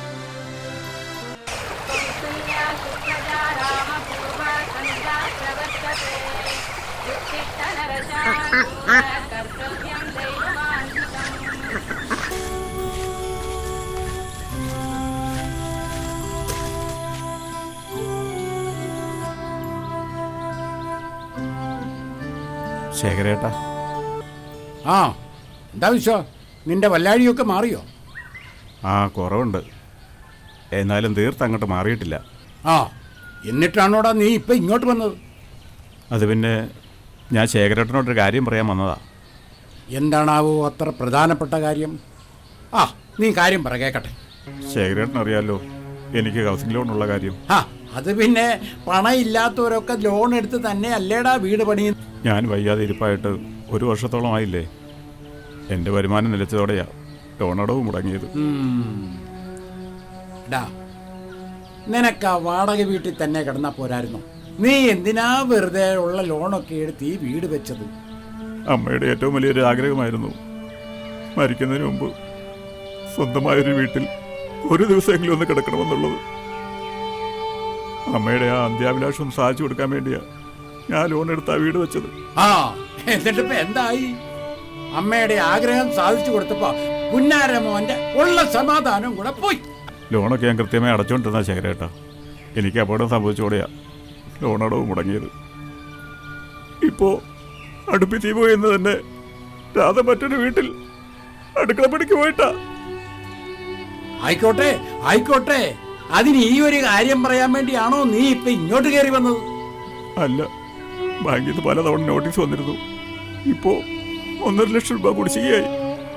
[SPEAKER 1] ശേഖരേട്ടാ
[SPEAKER 12] ആ എന്താ വിശ്വ നിന്റെ വല്ലാഴിയൊക്കെ മാറിയോ
[SPEAKER 1] ആ കുറവുണ്ട് എന്നാലും തീർത്ത് അങ്ങോട്ട് മാറിയിട്ടില്ല
[SPEAKER 12] ആ എന്നിട്ടാണോടാ നീ ഇപ്പം ഇങ്ങോട്ട് വന്നത്
[SPEAKER 1] അത് പിന്നെ ഞാൻ ശേഖരേട്ടനോടൊരു കാര്യം പറയാൻ വന്നതാ
[SPEAKER 12] എന്താണാവോ അത്ര പ്രധാനപ്പെട്ട കാര്യം ആ നീ കാര്യം പറ കേക്കട്ടെ
[SPEAKER 1] ശേഖരേട്ടൻ അറിയാലോ എനിക്ക് ഹൗസിംഗ് ലോൺ ഉള്ള കാര്യം
[SPEAKER 12] ആ അത് പിന്നെ പണം ഇല്ലാത്തവരൊക്കെ ലോൺ എടുത്ത് തന്നെ അല്ലേടാ വീട് പണിയുന്നത്
[SPEAKER 1] ഞാൻ വയ്യാതെ ഇരിപ്പായിട്ട് ഒരു വർഷത്തോളമായില്ലേ എൻ്റെ വരുമാനം നിലച്ചതോടെയാ ലോണടവ് മുടങ്ങിയത്
[SPEAKER 12] ഡാ നിനക്ക് ആ വാടക വീട്ടിൽ തന്നെ കിടന്നാ പോരായിരുന്നു നീ എന്തിനാ വെറുതെ ഉള്ള ലോണൊക്കെ എടുത്ത് ഈ വീട് വെച്ചത്
[SPEAKER 1] അമ്മയുടെ ഏറ്റവും വലിയൊരു ആഗ്രഹമായിരുന്നു മരിക്കുന്നതിന് മുമ്പ് സ്വന്തമായൊരു വീട്ടിൽ ഒരു ദിവസമെങ്കിലും ഒന്ന് കിടക്കണമെന്നുള്ളത് അമ്മയുടെ ആ അന്ത്യാഭിലാഷം സാധിച്ചു കൊടുക്കാൻ വേണ്ടിയാ ഞാൻ ലോൺ എടുത്ത് ആ വീട് വെച്ചത്
[SPEAKER 12] ആ എന്നിട്ടിപ്പോ എന്തായി അമ്മയുടെ ആഗ്രഹം സാധിച്ചു കൊടുത്തപ്പോ പുന്നാരമോന്റെ ഉള്ള സമാധാനം കൂടെ പോയി
[SPEAKER 1] ലോണൊക്കെ ഞാൻ കൃത്യമായി അടച്ചുകൊണ്ടിരുന്ന ശേഖരേട്ടാ എനിക്ക് അപകടം സംഭവിച്ചോടെയാ ലോണടവ് മുടങ്ങിയത് ഇപ്പോ അടുപ്പിൽ തീ പോയെന്ന് തന്നെ രാധ മറ്റൊരു വീട്ടിൽ അടുക്കളപ്പടിക്ക് പോയിട്ടാ
[SPEAKER 12] ആയിക്കോട്ടെ ആയിക്കോട്ടെ അതിന് ഈ ഒരു കാര്യം പറയാൻ വേണ്ടിയാണോ നീ ഇപ്പൊ ഇങ്ങോട്ട് കയറി വന്നത്
[SPEAKER 1] അല്ല ബാങ്കിൽ നിന്ന് പലതവണ നോട്ടീസ് വന്നിരുന്നു ഇപ്പോ ഒന്നര ലക്ഷം രൂപ കുടിശ്ശികയായി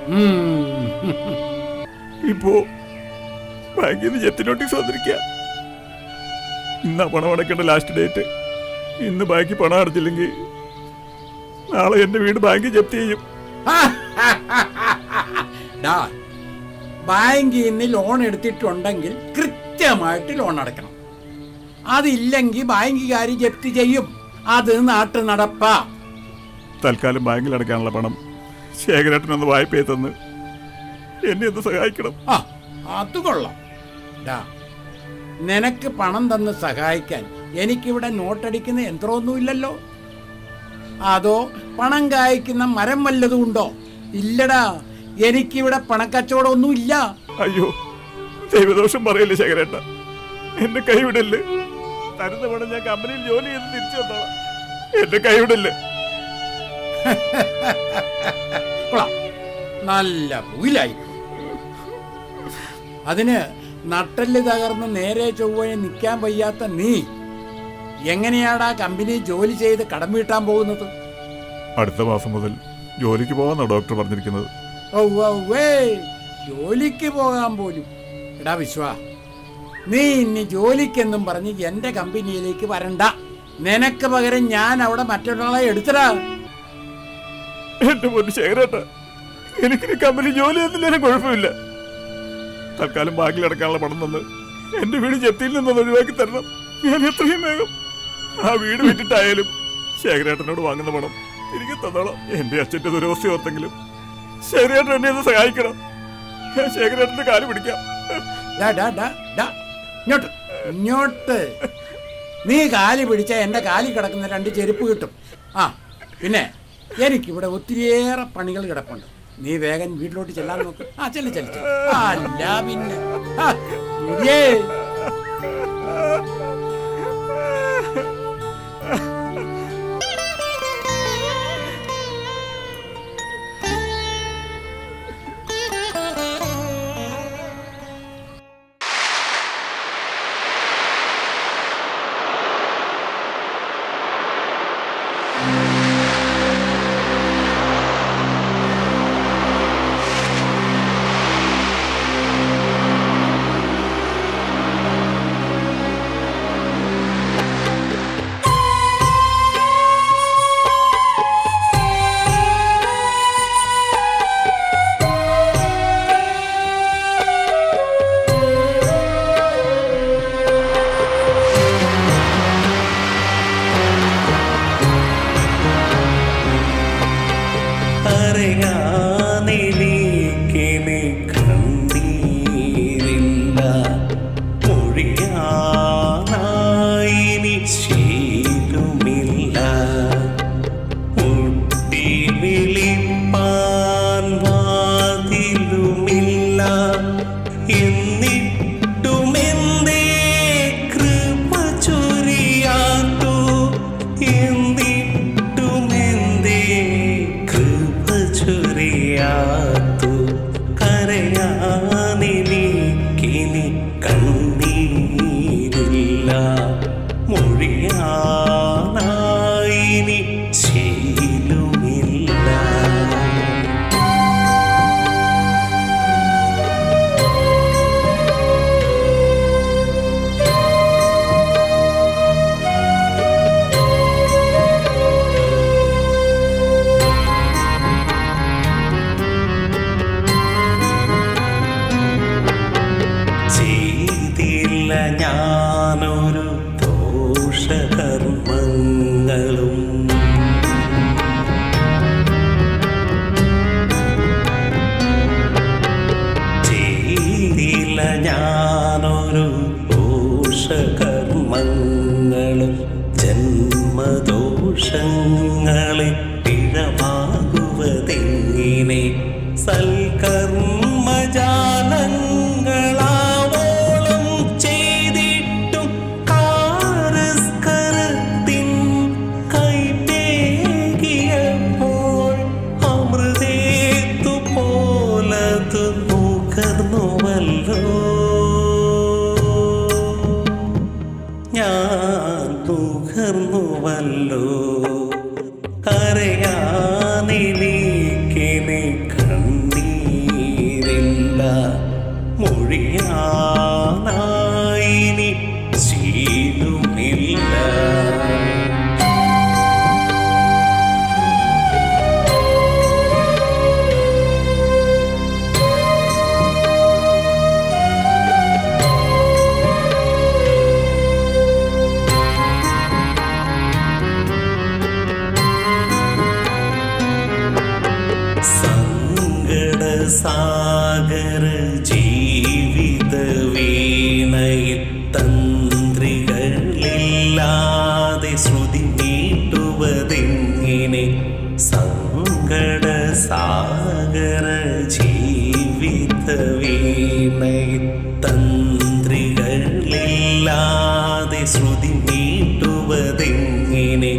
[SPEAKER 1] ഇപ്പോ ബാങ്കിൽ നിന്ന് ജപ്തി നോട്ടീസ് വന്നിരിക്കുക ഇന്നാ പണം അടയ്ക്കേണ്ട ലാസ്റ്റ് ഡേറ്റ് ഇന്ന് ബാങ്കിൽ പണം അടച്ചില്ലെങ്കിൽ നാളെ എന്റെ വീട് ബാങ്കിൽ ജപ്തി ചെയ്യും
[SPEAKER 12] ഡാ ബാങ്കിൽ നിന്ന് ലോൺ എടുത്തിട്ടുണ്ടെങ്കിൽ കൃത്യമായിട്ട് ലോൺ അടയ്ക്കണം അതില്ലെങ്കിൽ ബാങ്കുകാർ ജപ്തി ചെയ്യും അത് നാട്ടു നടപ്പാ
[SPEAKER 1] തൽക്കാലം ബാങ്കിൽ അടയ്ക്കാനുള്ള പണം ശേഖരേട്ടനൊന്ന് വായ്പയെ തന്ന് എന്നെ ഒന്ന് സഹായിക്കണം
[SPEAKER 12] ആ അത് കൊള്ളാം ഡാ നിനക്ക് പണം തന്ന് സഹായിക്കാൻ എനിക്കിവിടെ നോട്ടടിക്കുന്ന യന്ത്രമൊന്നുമില്ലല്ലോ അതോ പണം കായ്ക്കുന്ന മരം വല്ലതും ഉണ്ടോ ഇല്ലടാ എനിക്കിവിടെ പണക്കച്ചവടമൊന്നും ഇല്ല
[SPEAKER 1] അയ്യോ ദൈവദോഷം പറയല്ലേ ശേഖരേട്ട എന്റെ കൈവിടല്ലേ തരുന്ന പണം ഞാൻ കമ്പനിയിൽ ജോലി ചെയ്ത് തിരിച്ചു വന്നോളാം എന്റെ കൈവിടല്ലേ
[SPEAKER 12] കൊള്ളാം നല്ല പുയിലായി അതിന് നട്ടല് തകർന്ന് നേരെ ചൊവ്വയെ നിൽക്കാൻ വയ്യാത്ത നീ എങ്ങനെയാടാ കമ്പനി ജോലി ചെയ്ത് കടം വീട്ടാൻ പോകുന്നത്
[SPEAKER 1] അടുത്ത മാസം മുതൽ ജോലിക്ക് പോകാന്നാ ഡോക്ടർ പറഞ്ഞിരിക്കുന്നത്
[SPEAKER 12] ഔവ്വേ ജോലിക്ക് പോകാൻ പോലും എടാ വിശ്വ നീ ഇനി ജോലിക്കെന്നും പറഞ്ഞ് എന്റെ കമ്പനിയിലേക്ക് വരണ്ട നിനക്ക് പകരം ഞാൻ അവിടെ മറ്റൊരാളെ എടുത്തടാ
[SPEAKER 1] എന്റെ പൊന്നു ശേഖരേട്ട എനിക്ക് കമ്പനി ജോലി ചെയ്യുന്നില്ലേലും കുഴപ്പമില്ല തൽക്കാലം ബാങ്കിൽ അടക്കാനുള്ള പണം തന്ന് എന്റെ വീട് ജപ്തിയിൽ നിന്നൊന്ന് ഒഴിവാക്കി തരണം ഞാൻ എത്രയും വേഗം ആ വീട് വിറ്റിട്ടായാലും ശേഖരേട്ടനോട് വാങ്ങുന്ന പണം എനിക്ക് തന്നോളാം എന്റെ അച്ഛന്റെ ദുരവസ്ഥ ഓർത്തെങ്കിലും ശേഖരേട്ടൻ എന്നെ ഒന്ന് സഹായിക്കണം ഞാൻ ശേഖരേട്ടന്റെ കാല് പിടിക്കാം
[SPEAKER 12] ഡാ, ഡാ, ഡാ, ഡാ. ഇങ്ങോട്ട് ഇങ്ങോട്ട് നീ കാലി പിടിച്ച എന്റെ കാലി കിടക്കുന്ന രണ്ട് ചെരുപ്പ് കിട്ടും ആ പിന്നെ എനിക്കിവിടെ ഒത്തിരിയേറെ പണികൾ കിടപ്പുണ്ട് നീ വേഗം വീട്ടിലോട്ട് ചെല്ലാൻ നോക്ക് ആ ചെല്ലു ചെല്ലു ചെല്ലു. അല്ല പിന്നെ ആ, ഇരിയേ.
[SPEAKER 13] ഞാനൊരു ദോഷകർമ്മങ്ങളും ചെയ്തില്ല ഞാനൊരു ദോഷകർമ്മങ്ങളും ജന്മദോഷങ്ങളെ പിഴവാകുവതെങ്ങിനെ സൽക്കർമ്മജാലങ്ങളാവോളം ചെയ്തിട്ടും കാരസ്കരത്തിൻ കൈപ്പേകിയപ്പോൾ അമൃതേത്തു പോലതു നുകർന്നുവല്ലോ ഞാൻ നുകർന്നുവല്ലോ കരയാനിലേക്കിനെ കണ്ണീരില്ല മൊഴിയാനായിനി ശീലുമില്ല സങ്കടസാഗര ജീവിത വീണയിൽ തന്ത്രികളില്ലാതെ ശ്രുതി നീട്ടുവതെങ്ങിനെ സങ്കടസാഗര ജീവിത വീണയിൽ തന്ത്രികളില്ലാതെ ശ്രുതി നീട്ടുവതെങ്ങിനെ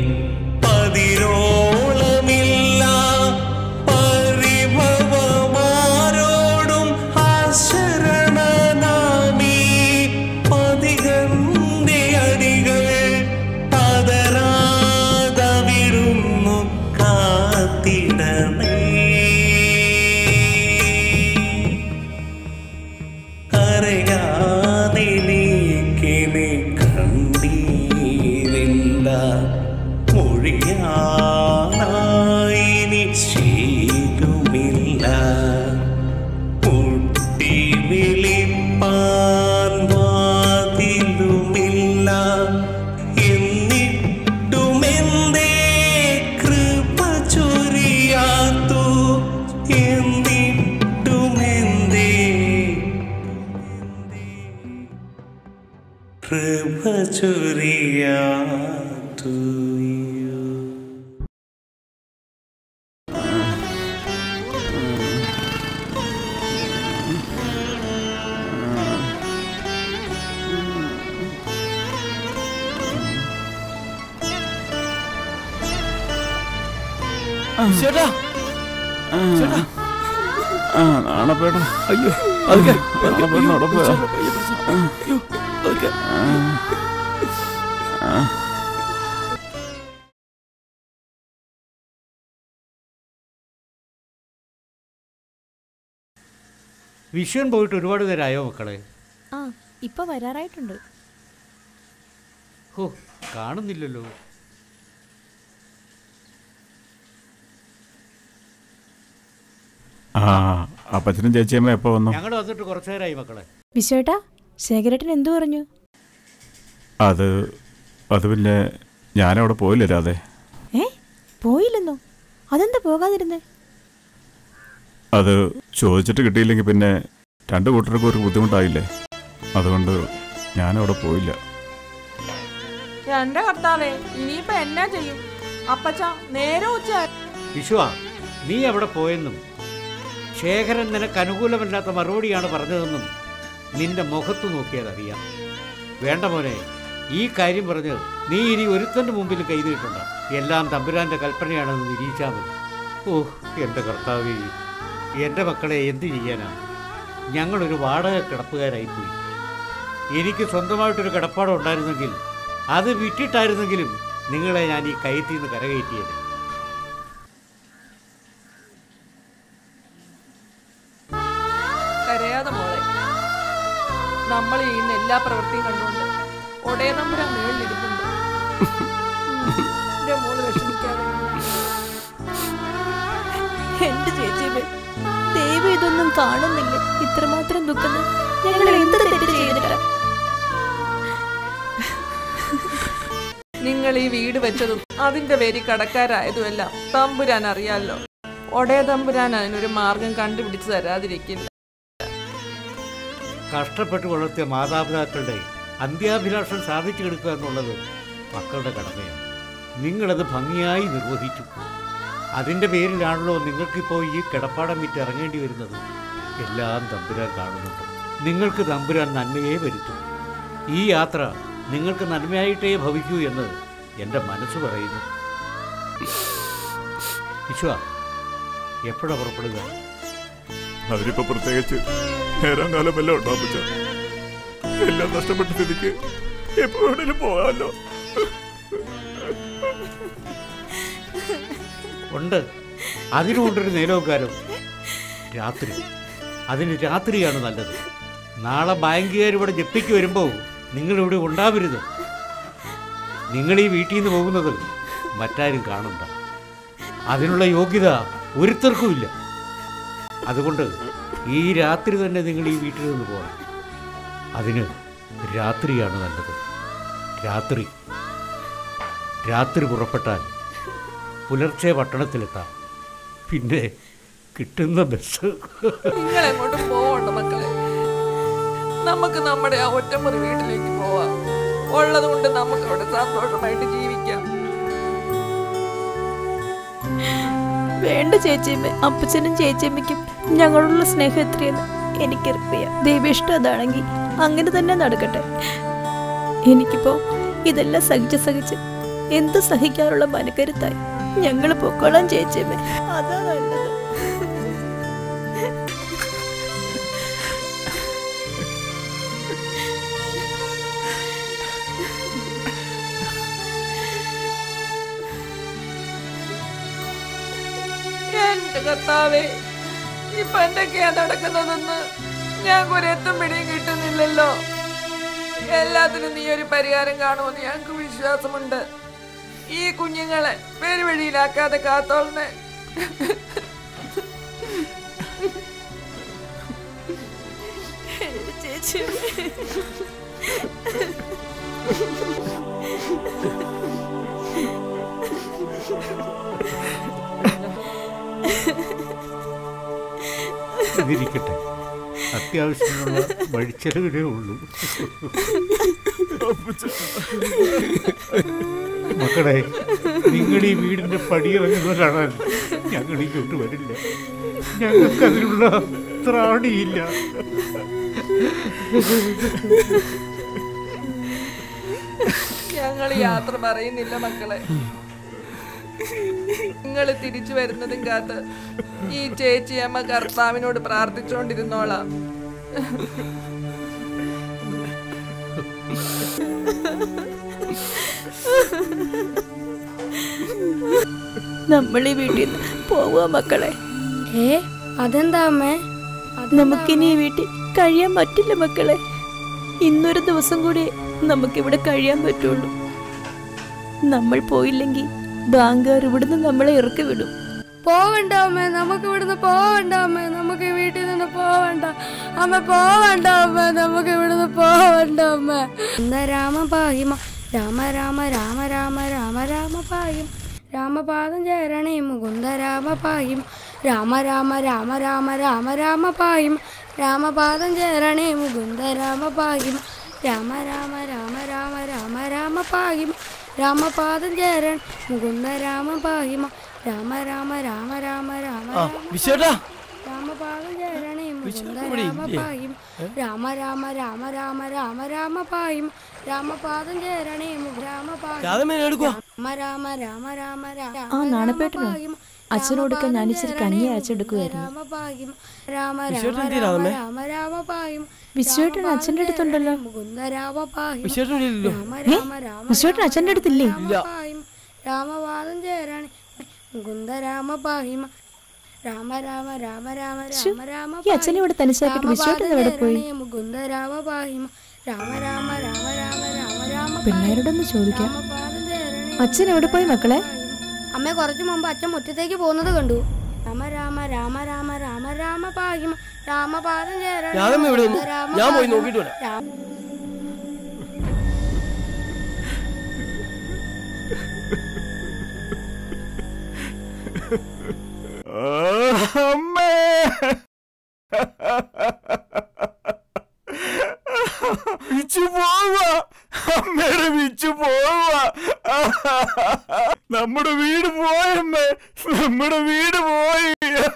[SPEAKER 13] പതിരോളമില്ല പരിഭവമാരോടും ആശരണനാമീ പതികന്റെ അടികൾ പതരാതവിടുന്നു കാത്തിടണേ കരയാനിലേക്കിനെ കണ്ടീരില്ല മൊഴിയാനായിനി ശീലുമില്ല മുട്ടി വിളിപ്പാൻ വാതിലുമില്ല എന്നിട്ടുമെന്തേ കൃപ ചൊരിയാത്തു എന്നിട്ടുമെന്തേ കൃപ ചൊരിയാത്തു
[SPEAKER 7] ചേട്ടാ ചേട്ടാ
[SPEAKER 1] ആ നാണപ്പേട
[SPEAKER 7] അയ്യോ അതൊക്കെ
[SPEAKER 1] നാണപ്പേട ഉടപ്പ്
[SPEAKER 7] അയ്യോ അതൊക്കെ
[SPEAKER 8] വിഷുവൻ പോയിട്ട് ഒരുപാട് നേരമായോ മക്കളെ
[SPEAKER 2] ആ ഇപ്പൊ വരാറായിട്ടുണ്ട്
[SPEAKER 8] ഹോ കാണുന്നില്ലല്ലോ
[SPEAKER 1] ആ അപ്പച്ചനും ചേച്ചിയമ്മ എപ്പോ വന്നു
[SPEAKER 8] ഞങ്ങൾ വന്നിട്ട് കുറച്ചു നേരമായി മക്കളെ
[SPEAKER 2] വിശ്വേട്ടാ ശേഖരേട്ടൻ എന്തു പറഞ്ഞു
[SPEAKER 1] അത് അത് പിന്നെ ഞാനവിടെ പോയില്ല രാധേ
[SPEAKER 2] ഏ പോയില്ലെന്നോ അതെന്താ പോകാതിരുന്നേ
[SPEAKER 1] അത് ചോദിച്ചിട്ട് കിട്ടിയില്ലെങ്കിൽ പിന്നെ രണ്ട് കൂട്ടർക്കും ഒരു ബുദ്ധിമുട്ടായില്ലേ അതുകൊണ്ട് ഞാനവിടെ പോയില്ല
[SPEAKER 9] എന്റെ കർത്താവേ ഇനിയിപ്പോ എന്നാ ചെയ്യും അപ്പച്ച നേരെ ഉച്ച
[SPEAKER 8] വിഷുവാ നീ എവിടെ പോയെന്നും ശേഖരൻ നിനക്ക് അനുകൂലമല്ലാത്ത മറുപടിയാണ് പറഞ്ഞതെന്നും നിന്റെ മുഖത്ത് നോക്കിയാൽ അറിയാം വേണ്ട മോനെ ഈ കാര്യം പറഞ്ഞ് നീ ഇനി ഒരുത്തൻ്റെ മുമ്പിൽ കൈ നീട്ടണ്ട എല്ലാം തമ്പുരാന്റെ കൽപ്പനയാണെന്ന് നിരീക്ഷാൽ മതി ഓ എൻ്റെ കർത്താവേ എൻ്റെ മക്കളെ എന്ത് ചെയ്യാനാണ് ഞങ്ങളൊരു വാടക കിടപ്പുകാരായിപ്പോയി എനിക്ക് സ്വന്തമായിട്ടൊരു കിടപ്പാടം ഉണ്ടായിരുന്നെങ്കിൽ അത് വിറ്റിട്ടായിരുന്നെങ്കിലും നിങ്ങളെ ഞാൻ ഈ കയറ്റിൽ നിന്ന് കരകയറ്റിയത്
[SPEAKER 9] കരയാതെ മോളെ നമ്മൾ ചെയ്യുന്ന എല്ലാ പ്രവൃത്തിയും കണ്ടുകൊണ്ട് ഒടേ നമ്മുടെ മേളിലിരിപ്പുണ്ട് എന്റെ മോള് വിഷമിക്കാതെ
[SPEAKER 2] എന്റെ ചേച്ചിയുടെ ദൈവം ഇതൊന്നും കാണുന്നില്ല ഇത്രമാത്രം ദുഃഖം ഞങ്ങൾ എന്ത് തെറ്റ് ചെയ്തിട്ടാ
[SPEAKER 9] വീട് വെച്ചതും അതിന്റെ പേര് കടക്കാരായതുമെല്ലാം തമ്പുരാൻ അറിയാലോ ഒടേ തമ്പുരാൻ അതിനൊരു മാർഗം കണ്ടുപിടിച്ചു തരാതിരിക്കില്ല
[SPEAKER 8] കഷ്ടപ്പെട്ട് വളർത്തിയ മാതാപിതാക്കളുടെ അന്ത്യാഭിലാഷം സാധിച്ചു കൊടുക്കുക എന്നുള്ളത് മക്കളുടെ കടമയാണ് നിങ്ങളത് ഭംഗിയായി നിർവഹിച്ചു അതിൻ്റെ പേരിലാണല്ലോ നിങ്ങൾക്കിപ്പോൾ ഈ കിടപ്പാടം വിറ്റ് ഇറങ്ങേണ്ടി വരുന്നത് എല്ലാം തമ്പുരാൻ കാണുന്നുണ്ട് നിങ്ങൾക്ക് തമ്പുരാൻ നന്മയെ വരുത്തും ഈ യാത്ര നിങ്ങൾക്ക് നന്മയായിട്ടേ ഭവിക്കൂ എന്ന് എൻ്റെ മനസ്സ് പറയുന്നു വിശ്വ എപ്പോഴാണ് പുറപ്പെടുക
[SPEAKER 1] അതിനിപ്പോ പ്രത്യേകിച്ച് നേരം കാലം എല്ലാം ഉണ്ടാവും പറ്റ എല്ലാം നഷ്ടപ്പെട്ട സ്ഥിതിക്ക് എപ്പോ വേണേലും പോകാമല്ലോ
[SPEAKER 8] ഉണ്ട് അതിനുകൊണ്ടൊരു നേരവുകാരം രാത്രി അതിന് രാത്രിയാണ് നല്ലത് നാളെ ബാങ്കുകാർ ഇവിടെ ജപ്പിക്ക് വരുമ്പോൾ നിങ്ങളിവിടെ ഉണ്ടാവരുത് നിങ്ങൾ ഈ വീട്ടിൽ നിന്ന് പോകുന്നത് മറ്റാരും കാണണ്ട അതിനുള്ള യോഗ്യത ഒരുത്തർക്കുമില്ല അതുകൊണ്ട് ഈ രാത്രി തന്നെ നിങ്ങൾ ഈ വീട്ടിൽ നിന്ന് പോകണം അതിന് രാത്രിയാണ് നല്ലത് രാത്രി രാത്രി പുറപ്പെട്ടാൽ പുലർച്ചെ പട്ടണത്തിലെത്താം പിന്നെ കിട്ടുന്ന ബസ്
[SPEAKER 9] നിങ്ങൾ എങ്ങോട്ടും പോവണ്ട മക്കളെ നമുക്ക് നമ്മുടെ ആ ഒറ്റമുറി വീട്ടിലേക്ക് പോവാം ഉള്ളത് കൊണ്ട് നമുക്ക് അവിടെ സന്തോഷമായിട്ട് ജീവിക്കാം
[SPEAKER 2] വേണ്ട ചേച്ചിയമ്മ അപ്പച്ചനും ചേച്ചിയമ്മയ്ക്കും ഞങ്ങളോടുള്ള സ്നേഹം എത്രയെന്ന് എനിക്കറിയാം ദൈവേഷ്ടം അതാണെങ്കിൽ അങ്ങനെ തന്നെ നടക്കട്ടെ എനിക്കിപ്പോ ഇതെല്ലാം സഹിച്ച് സഹിച്ച് എന്ത് സഹിക്കാനുള്ള മനക്കരുത്തായി ഞങ്ങൾ പൊക്കോളാം ചേച്ചിയമ്മ അതാ നല്ലത്
[SPEAKER 9] എന്റെ കർത്താവേ ഇപ്പൊ എന്തൊക്കെയാ നടക്കുന്നതെന്ന് ഞാൻ ഒരെത്തും പിടിയും കിട്ടുന്നില്ലല്ലോ എല്ലാത്തിനും നീ ഒരു പരിഹാരം കാണുമെന്ന് ഞങ്ങൾക്ക് വിശ്വാസമുണ്ട് ഈ കുഞ്ഞുങ്ങളെ പെരുവഴിയിലാക്കാതെ കാത്തോളനെ
[SPEAKER 2] എന്റെ ചേച്ചിയമ്മ
[SPEAKER 8] ഇതിരിക്കട്ടെ അത്യാവശ്യമുള്ള വഴിച്ചെലവിലേ ഉള്ളൂ മക്കളെ നിങ്ങൾ ഈ വീടിന്റെ പടിയിറങ്ങുന്ന കാണാൻ ഞങ്ങൾ ഇങ്ങോട്ട് വരില്ല ഞങ്ങൾക്ക് അതിനുള്ള ത്രാണിയില്ല
[SPEAKER 9] ഞങ്ങൾ യാത്ര പറയുന്നില്ല മക്കളെ നിങ്ങൾ തിരിച്ചു വരുന്നതും കാത്ത് ഈ ചേച്ചിയമ്മ കർത്താവിനോട് പ്രാർത്ഥിച്ചുകൊണ്ടിരുന്നോളാം
[SPEAKER 2] നമ്മൾ ഈ വീട്ടിൽ നിന്ന് പോവുക മക്കളെ
[SPEAKER 4] ഏ അതെന്താ അമ്മേ
[SPEAKER 2] നമുക്കിനി ഈ വീട്ടിൽ കഴിയാൻ പറ്റില്ല മക്കളെ ഇന്നൊരു ദിവസം കൂടി നമുക്കിവിടെ കഴിയാൻ പറ്റുള്ളൂ നമ്മൾ പോയില്ലെങ്കിൽ ബാങ്കുകാർ ഇവിടുന്ന് നമ്മളെ ഇറക്കി വിടും
[SPEAKER 4] പോവണ്ട അമ്മേ നമുക്ക് ഇവിടുന്ന് പോവണ്ട അമ്മേ നമുക്ക് ഈ വീട്ടിൽ നിന്ന് പോവണ്ട അമ്മ പോവണ്ട അമ്മ നമുക്ക് ഇവിടുന്ന് പോവണ്ട അമ്മ എന്താ രാമ പാഹിമ രാമ രാമ രാമ രാമ രാമ രാമ പാഹിം രാമപാദം ചേരണേ മുകുന്ദ രാമ പാഹിം രാമ രാമ രാമ രാമ രാമ രാമ പാഹിം രാമപാദം ചേരണേ മുകുന്ദ രാമ പാഹിം രാമ രാമ രാമ രാമ രാമ രാമ പാഹിം രാമപാദം ചേരൺ മുകുന്ദ രാമ പാഹിമ രാമ രാമ രാമ രാമ രാമ
[SPEAKER 7] ആ വിശ്വേട്ടാ
[SPEAKER 4] രാമപാദം ചേരണേ മുകുന്ദ
[SPEAKER 7] ഇവിടെ
[SPEAKER 4] രാമ
[SPEAKER 7] ഇല്ലേ?
[SPEAKER 4] പാഹിം രാമ രാമ രാമ രാമ രാമ രാമ പാഹിം രാമപാദം ചേരണേ മുഖ രാമ പാഹിം
[SPEAKER 7] രാധമേന എടുക്കുവാ
[SPEAKER 4] രാമ രാമ രാമ രാമ രാമ
[SPEAKER 2] ആ നാണപ്പേട്ടനോ അച്ഛനോടൊക്കെ ഞാൻ ഇച്ചിരി കഞ്ഞി അരച്ചെടുക്കുമായിരുന്നു
[SPEAKER 4] രാമ പാഹിം രാമ
[SPEAKER 7] വിശ്വേട്ടൻ
[SPEAKER 4] രാമ
[SPEAKER 7] എന്തിനാ
[SPEAKER 4] രാമ
[SPEAKER 7] രാമേ?
[SPEAKER 4] രാമ രാമ പാഹിം
[SPEAKER 2] വിശ്വേട്ടൻ അച്ഛൻ്റെ അടുത്തുണ്ടല്ലോ
[SPEAKER 4] മുകുന്ദ രാമ പാഹിം
[SPEAKER 7] വിശ്വേട്ടൻ ഇവിടെ ഇല്ലല്ലോ
[SPEAKER 4] രാമ
[SPEAKER 2] ഏ?
[SPEAKER 4] രാമ രാമ
[SPEAKER 2] വിശ്വേട്ടൻ അച്ഛൻ്റെ അടുത്തില്ലേ
[SPEAKER 4] പാഹിം രാമപാദം ചേരണേ മുകുന്ദ രാമ പാഹിമ രാമ രാമ രാമ രാമ
[SPEAKER 2] ശ്ശോ,
[SPEAKER 4] രാമ രാമ
[SPEAKER 2] ഈ അച്ഛനെ ഇവിടെ തനിച്ചാക്കിയിട്ട് വിശ്വേട്ടൻ എവിടെ പോയി
[SPEAKER 4] മുകുന്ദ രാമ പാഹിമ രാമ രാമ രാമ രാമ രാമ രാമ
[SPEAKER 2] പിള്ളേരോടൊന്ന് ചോദിക്കാം
[SPEAKER 4] പാദം ചേരണേ
[SPEAKER 2] അച്ഛൻ എവിടെ പോയി മക്കളെ
[SPEAKER 4] അമ്മ കുറച്ചു മുമ്പ് അച്ഛൻ മുറ്റത്തേക്ക് പോകുന്നത് കണ്ടു രാമ രാമ രാമ രാമ രാമ രാമ പാഹിമ രാമപാദം ചേരണേ
[SPEAKER 7] രാധമ്മ ഇവിടെ വന്നു
[SPEAKER 4] മുകുന്ദ രാമ
[SPEAKER 7] ഞാൻ പോയി
[SPEAKER 4] പാഹിമ.
[SPEAKER 7] നോക്കിയിട്ട് വരാം
[SPEAKER 4] രാമ
[SPEAKER 1] ആ, അമ്മേ വിച്ചു പോവുക അമ്മയുടെ വിച്ചു പോവുക നമ്മുടെ വീട് പോയമ്മേ നമ്മുടെ വീട് പോയി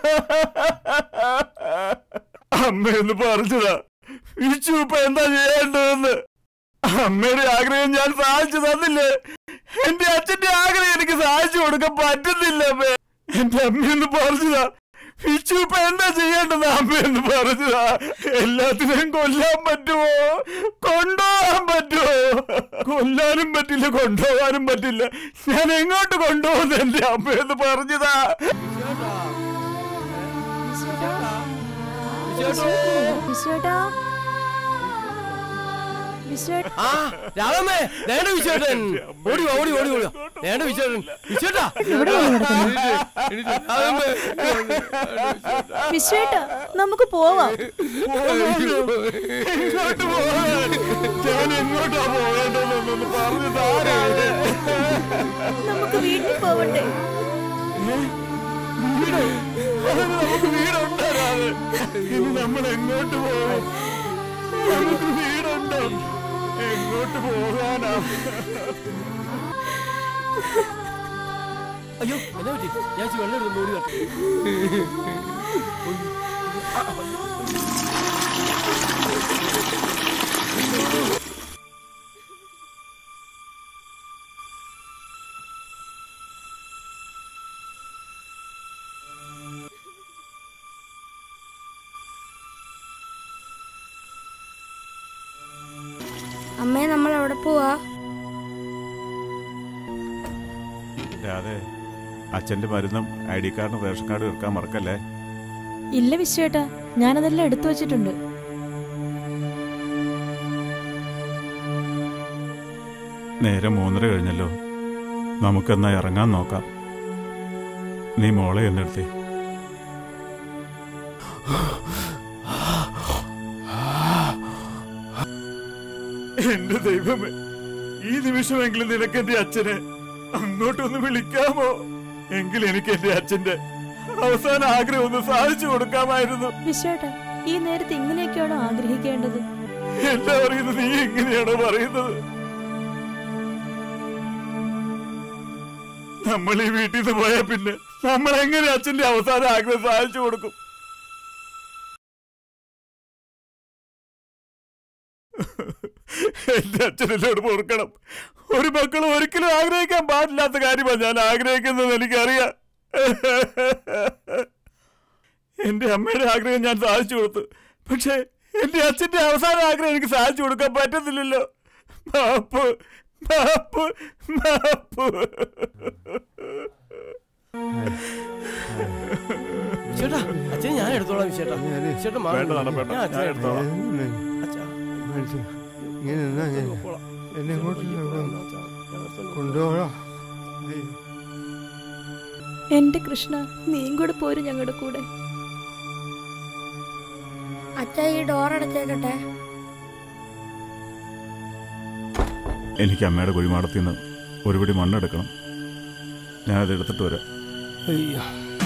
[SPEAKER 1] അമ്മയൊന്ന് പറഞ്ഞതാ വിച്ചു ഇപ്പൊ എന്താ ചെയ്യേണ്ടതെന്ന് അമ്മയുടെ ആഗ്രഹം ഞാൻ സാധിച്ചു തന്നില്ലേ എന്റെ അച്ഛന്റെ ആഗ്രഹം എനിക്ക് സാധിച്ചു കൊടുക്കാൻ പറ്റുന്നില്ല അമ്മേ എന്റെ അമ്മയൊന്ന് പറഞ്ഞതാ വിച്ചു ഇപ്പൊ എന്താ ചെയ്യേണ്ടത് അമ്മയെന്ന് പറഞ്ഞതാ എല്ലാത്തിനെയും കൊല്ലാൻ പറ്റുമോ കൊണ്ടുപോകാൻ പറ്റുമോ കൊല്ലാനും പറ്റില്ല കൊണ്ടുപോകാനും പറ്റില്ല ഞാൻ എങ്ങോട്ട് കൊണ്ടുപോകുന്നു എന്റെ അമ്മയെന്ന് പറഞ്ഞതാ
[SPEAKER 2] വിശ്വേട്ടാ വിശ്വേട്ടാ
[SPEAKER 7] ആ രാമമ്മേ നേണ്ട വിശ്വേട്ടൻ ഓടി വാ, ഓടി ഓടി ഓടി നേണ്ട വിശ്വേട്ടൻ വിശ്വേട്ടാ
[SPEAKER 2] ഇവിടെ വന്ന്
[SPEAKER 7] രാമമ്മേ.
[SPEAKER 2] വിശ്വേട്ടാ നമുക്ക് പോവാം
[SPEAKER 1] എങ്ങോട്ട് പോകാൻ ഞാൻ എങ്ങോട്ടാ പോകേണ്ടതെന്നൊന്ന് പറഞ്ഞു താരാണ്
[SPEAKER 2] നമുക്ക് വീട്ടിൽ പോവണ്ടേ
[SPEAKER 1] വീട് അതിന് നമുക്ക് വീടുണ്ടാകാതെ ഇനി നമ്മൾ എങ്ങോട്ട് പോകും നമുക്ക് വീടുണ്ടോ എങ്ങോട്ട് പോകാനാ
[SPEAKER 7] അയ്യോ എന്നാ പറ്റി ഞാൻ ഇച്ചിരി വെള്ളം എടുത്ത് ഓടി വരട്ടെ
[SPEAKER 4] അമ്മേ നമ്മൾ എവിടെ പോവാ
[SPEAKER 1] അതെ അച്ഛന്റെ മരുന്നും ഐ ഡി കാർഡും റേഷൻ കാർഡും എടുക്കാൻ മറക്കല്ലേ
[SPEAKER 2] ഇല്ല വിശ്വേട്ടാ ഞാനതെല്ലാം എടുത്തു വച്ചിട്ടുണ്ട്
[SPEAKER 1] നേരെ മൂന്നര കഴിഞ്ഞല്ലോ നമുക്കെന്നാ ഇറങ്ങാൻ നോക്കാം നീ മോളെ എന്നെടുത്തേ എന്റെ ദൈവമേ ഈ നിമിഷമെങ്കിലും നിനക്ക് എന്റെ അച്ഛനെ അങ്ങോട്ടൊന്ന് വിളിക്കാമോ എങ്കിൽ എനിക്ക് എന്റെ അച്ഛന്റെ അവസാന ആഗ്രഹം ഒന്ന് സാധിച്ചു കൊടുക്കാമായിരുന്നു
[SPEAKER 2] വിശ്വേട്ടാ ഈ നേരത്ത് ഇങ്ങനെയൊക്കെയാണോ ആഗ്രഹിക്കേണ്ടത്
[SPEAKER 1] എന്താ പറയുന്നത് നീ എങ്ങനെയാണോ പറയുന്നത് നമ്മൾ ഈ വീട്ടിൽ നിന്ന് പോയാൽ പിന്നെ നമ്മൾ എങ്ങനെ അച്ഛന്റെ അവസാന ആഗ്രഹം സാധിച്ചു കൊടുക്കും എന്റെ അച്ഛനോട് പൊറുക്കണം ഒരു മക്കളും ഒരിക്കലും ആഗ്രഹിക്കാൻ പാടില്ലാത്ത കാര്യമാണ് ഞാൻ ആഗ്രഹിക്കുന്നത് എനിക്കറിയാം എന്റെ അമ്മയുടെ ആഗ്രഹം ഞാൻ സാധിച്ചു കൊടുത്തു പക്ഷേ എന്റെ അച്ഛന്റെ അവസാന ആഗ്രഹം എനിക്ക് സാധിച്ചു കൊടുക്കാൻ പറ്റുന്നില്ലല്ലോ മാപ്പ് മാപ്പ് മാപ്പ്
[SPEAKER 7] വിശ്വേട്ടാ അച്ഛൻ ഞാൻ എടുത്തോളാം വിശ്വേട്ടാ വിശ്വേട്ടൻ മാറി
[SPEAKER 1] വേണ്ട, വേണ്ട, വേണ്ട.
[SPEAKER 7] ഞാൻ അച്ഛനെ
[SPEAKER 1] ഞാൻ എടുത്തോളാം.
[SPEAKER 7] അച്ഛാ
[SPEAKER 14] ഇങ്ങനെ നിന്നാ ഞാൻ എന്നെ ഇങ്ങോട്ട് കൊണ്ടുപോകാം
[SPEAKER 2] എന്റെ കൃഷ്ണ നീയും കൂടെ പോരും ഞങ്ങളുടെ കൂടെ
[SPEAKER 4] അച്ഛ ഈ ഡോർ അടച്ചേക്കട്ടെ
[SPEAKER 1] എനിക്ക് അമ്മയുടെ കുഴിമാടത്തിൽ നിന്ന് ഒരു പിടി മണ്ണെടുക്കണം ഞാനത് എടുത്തിട്ട് വരാം
[SPEAKER 7] അയ്യോ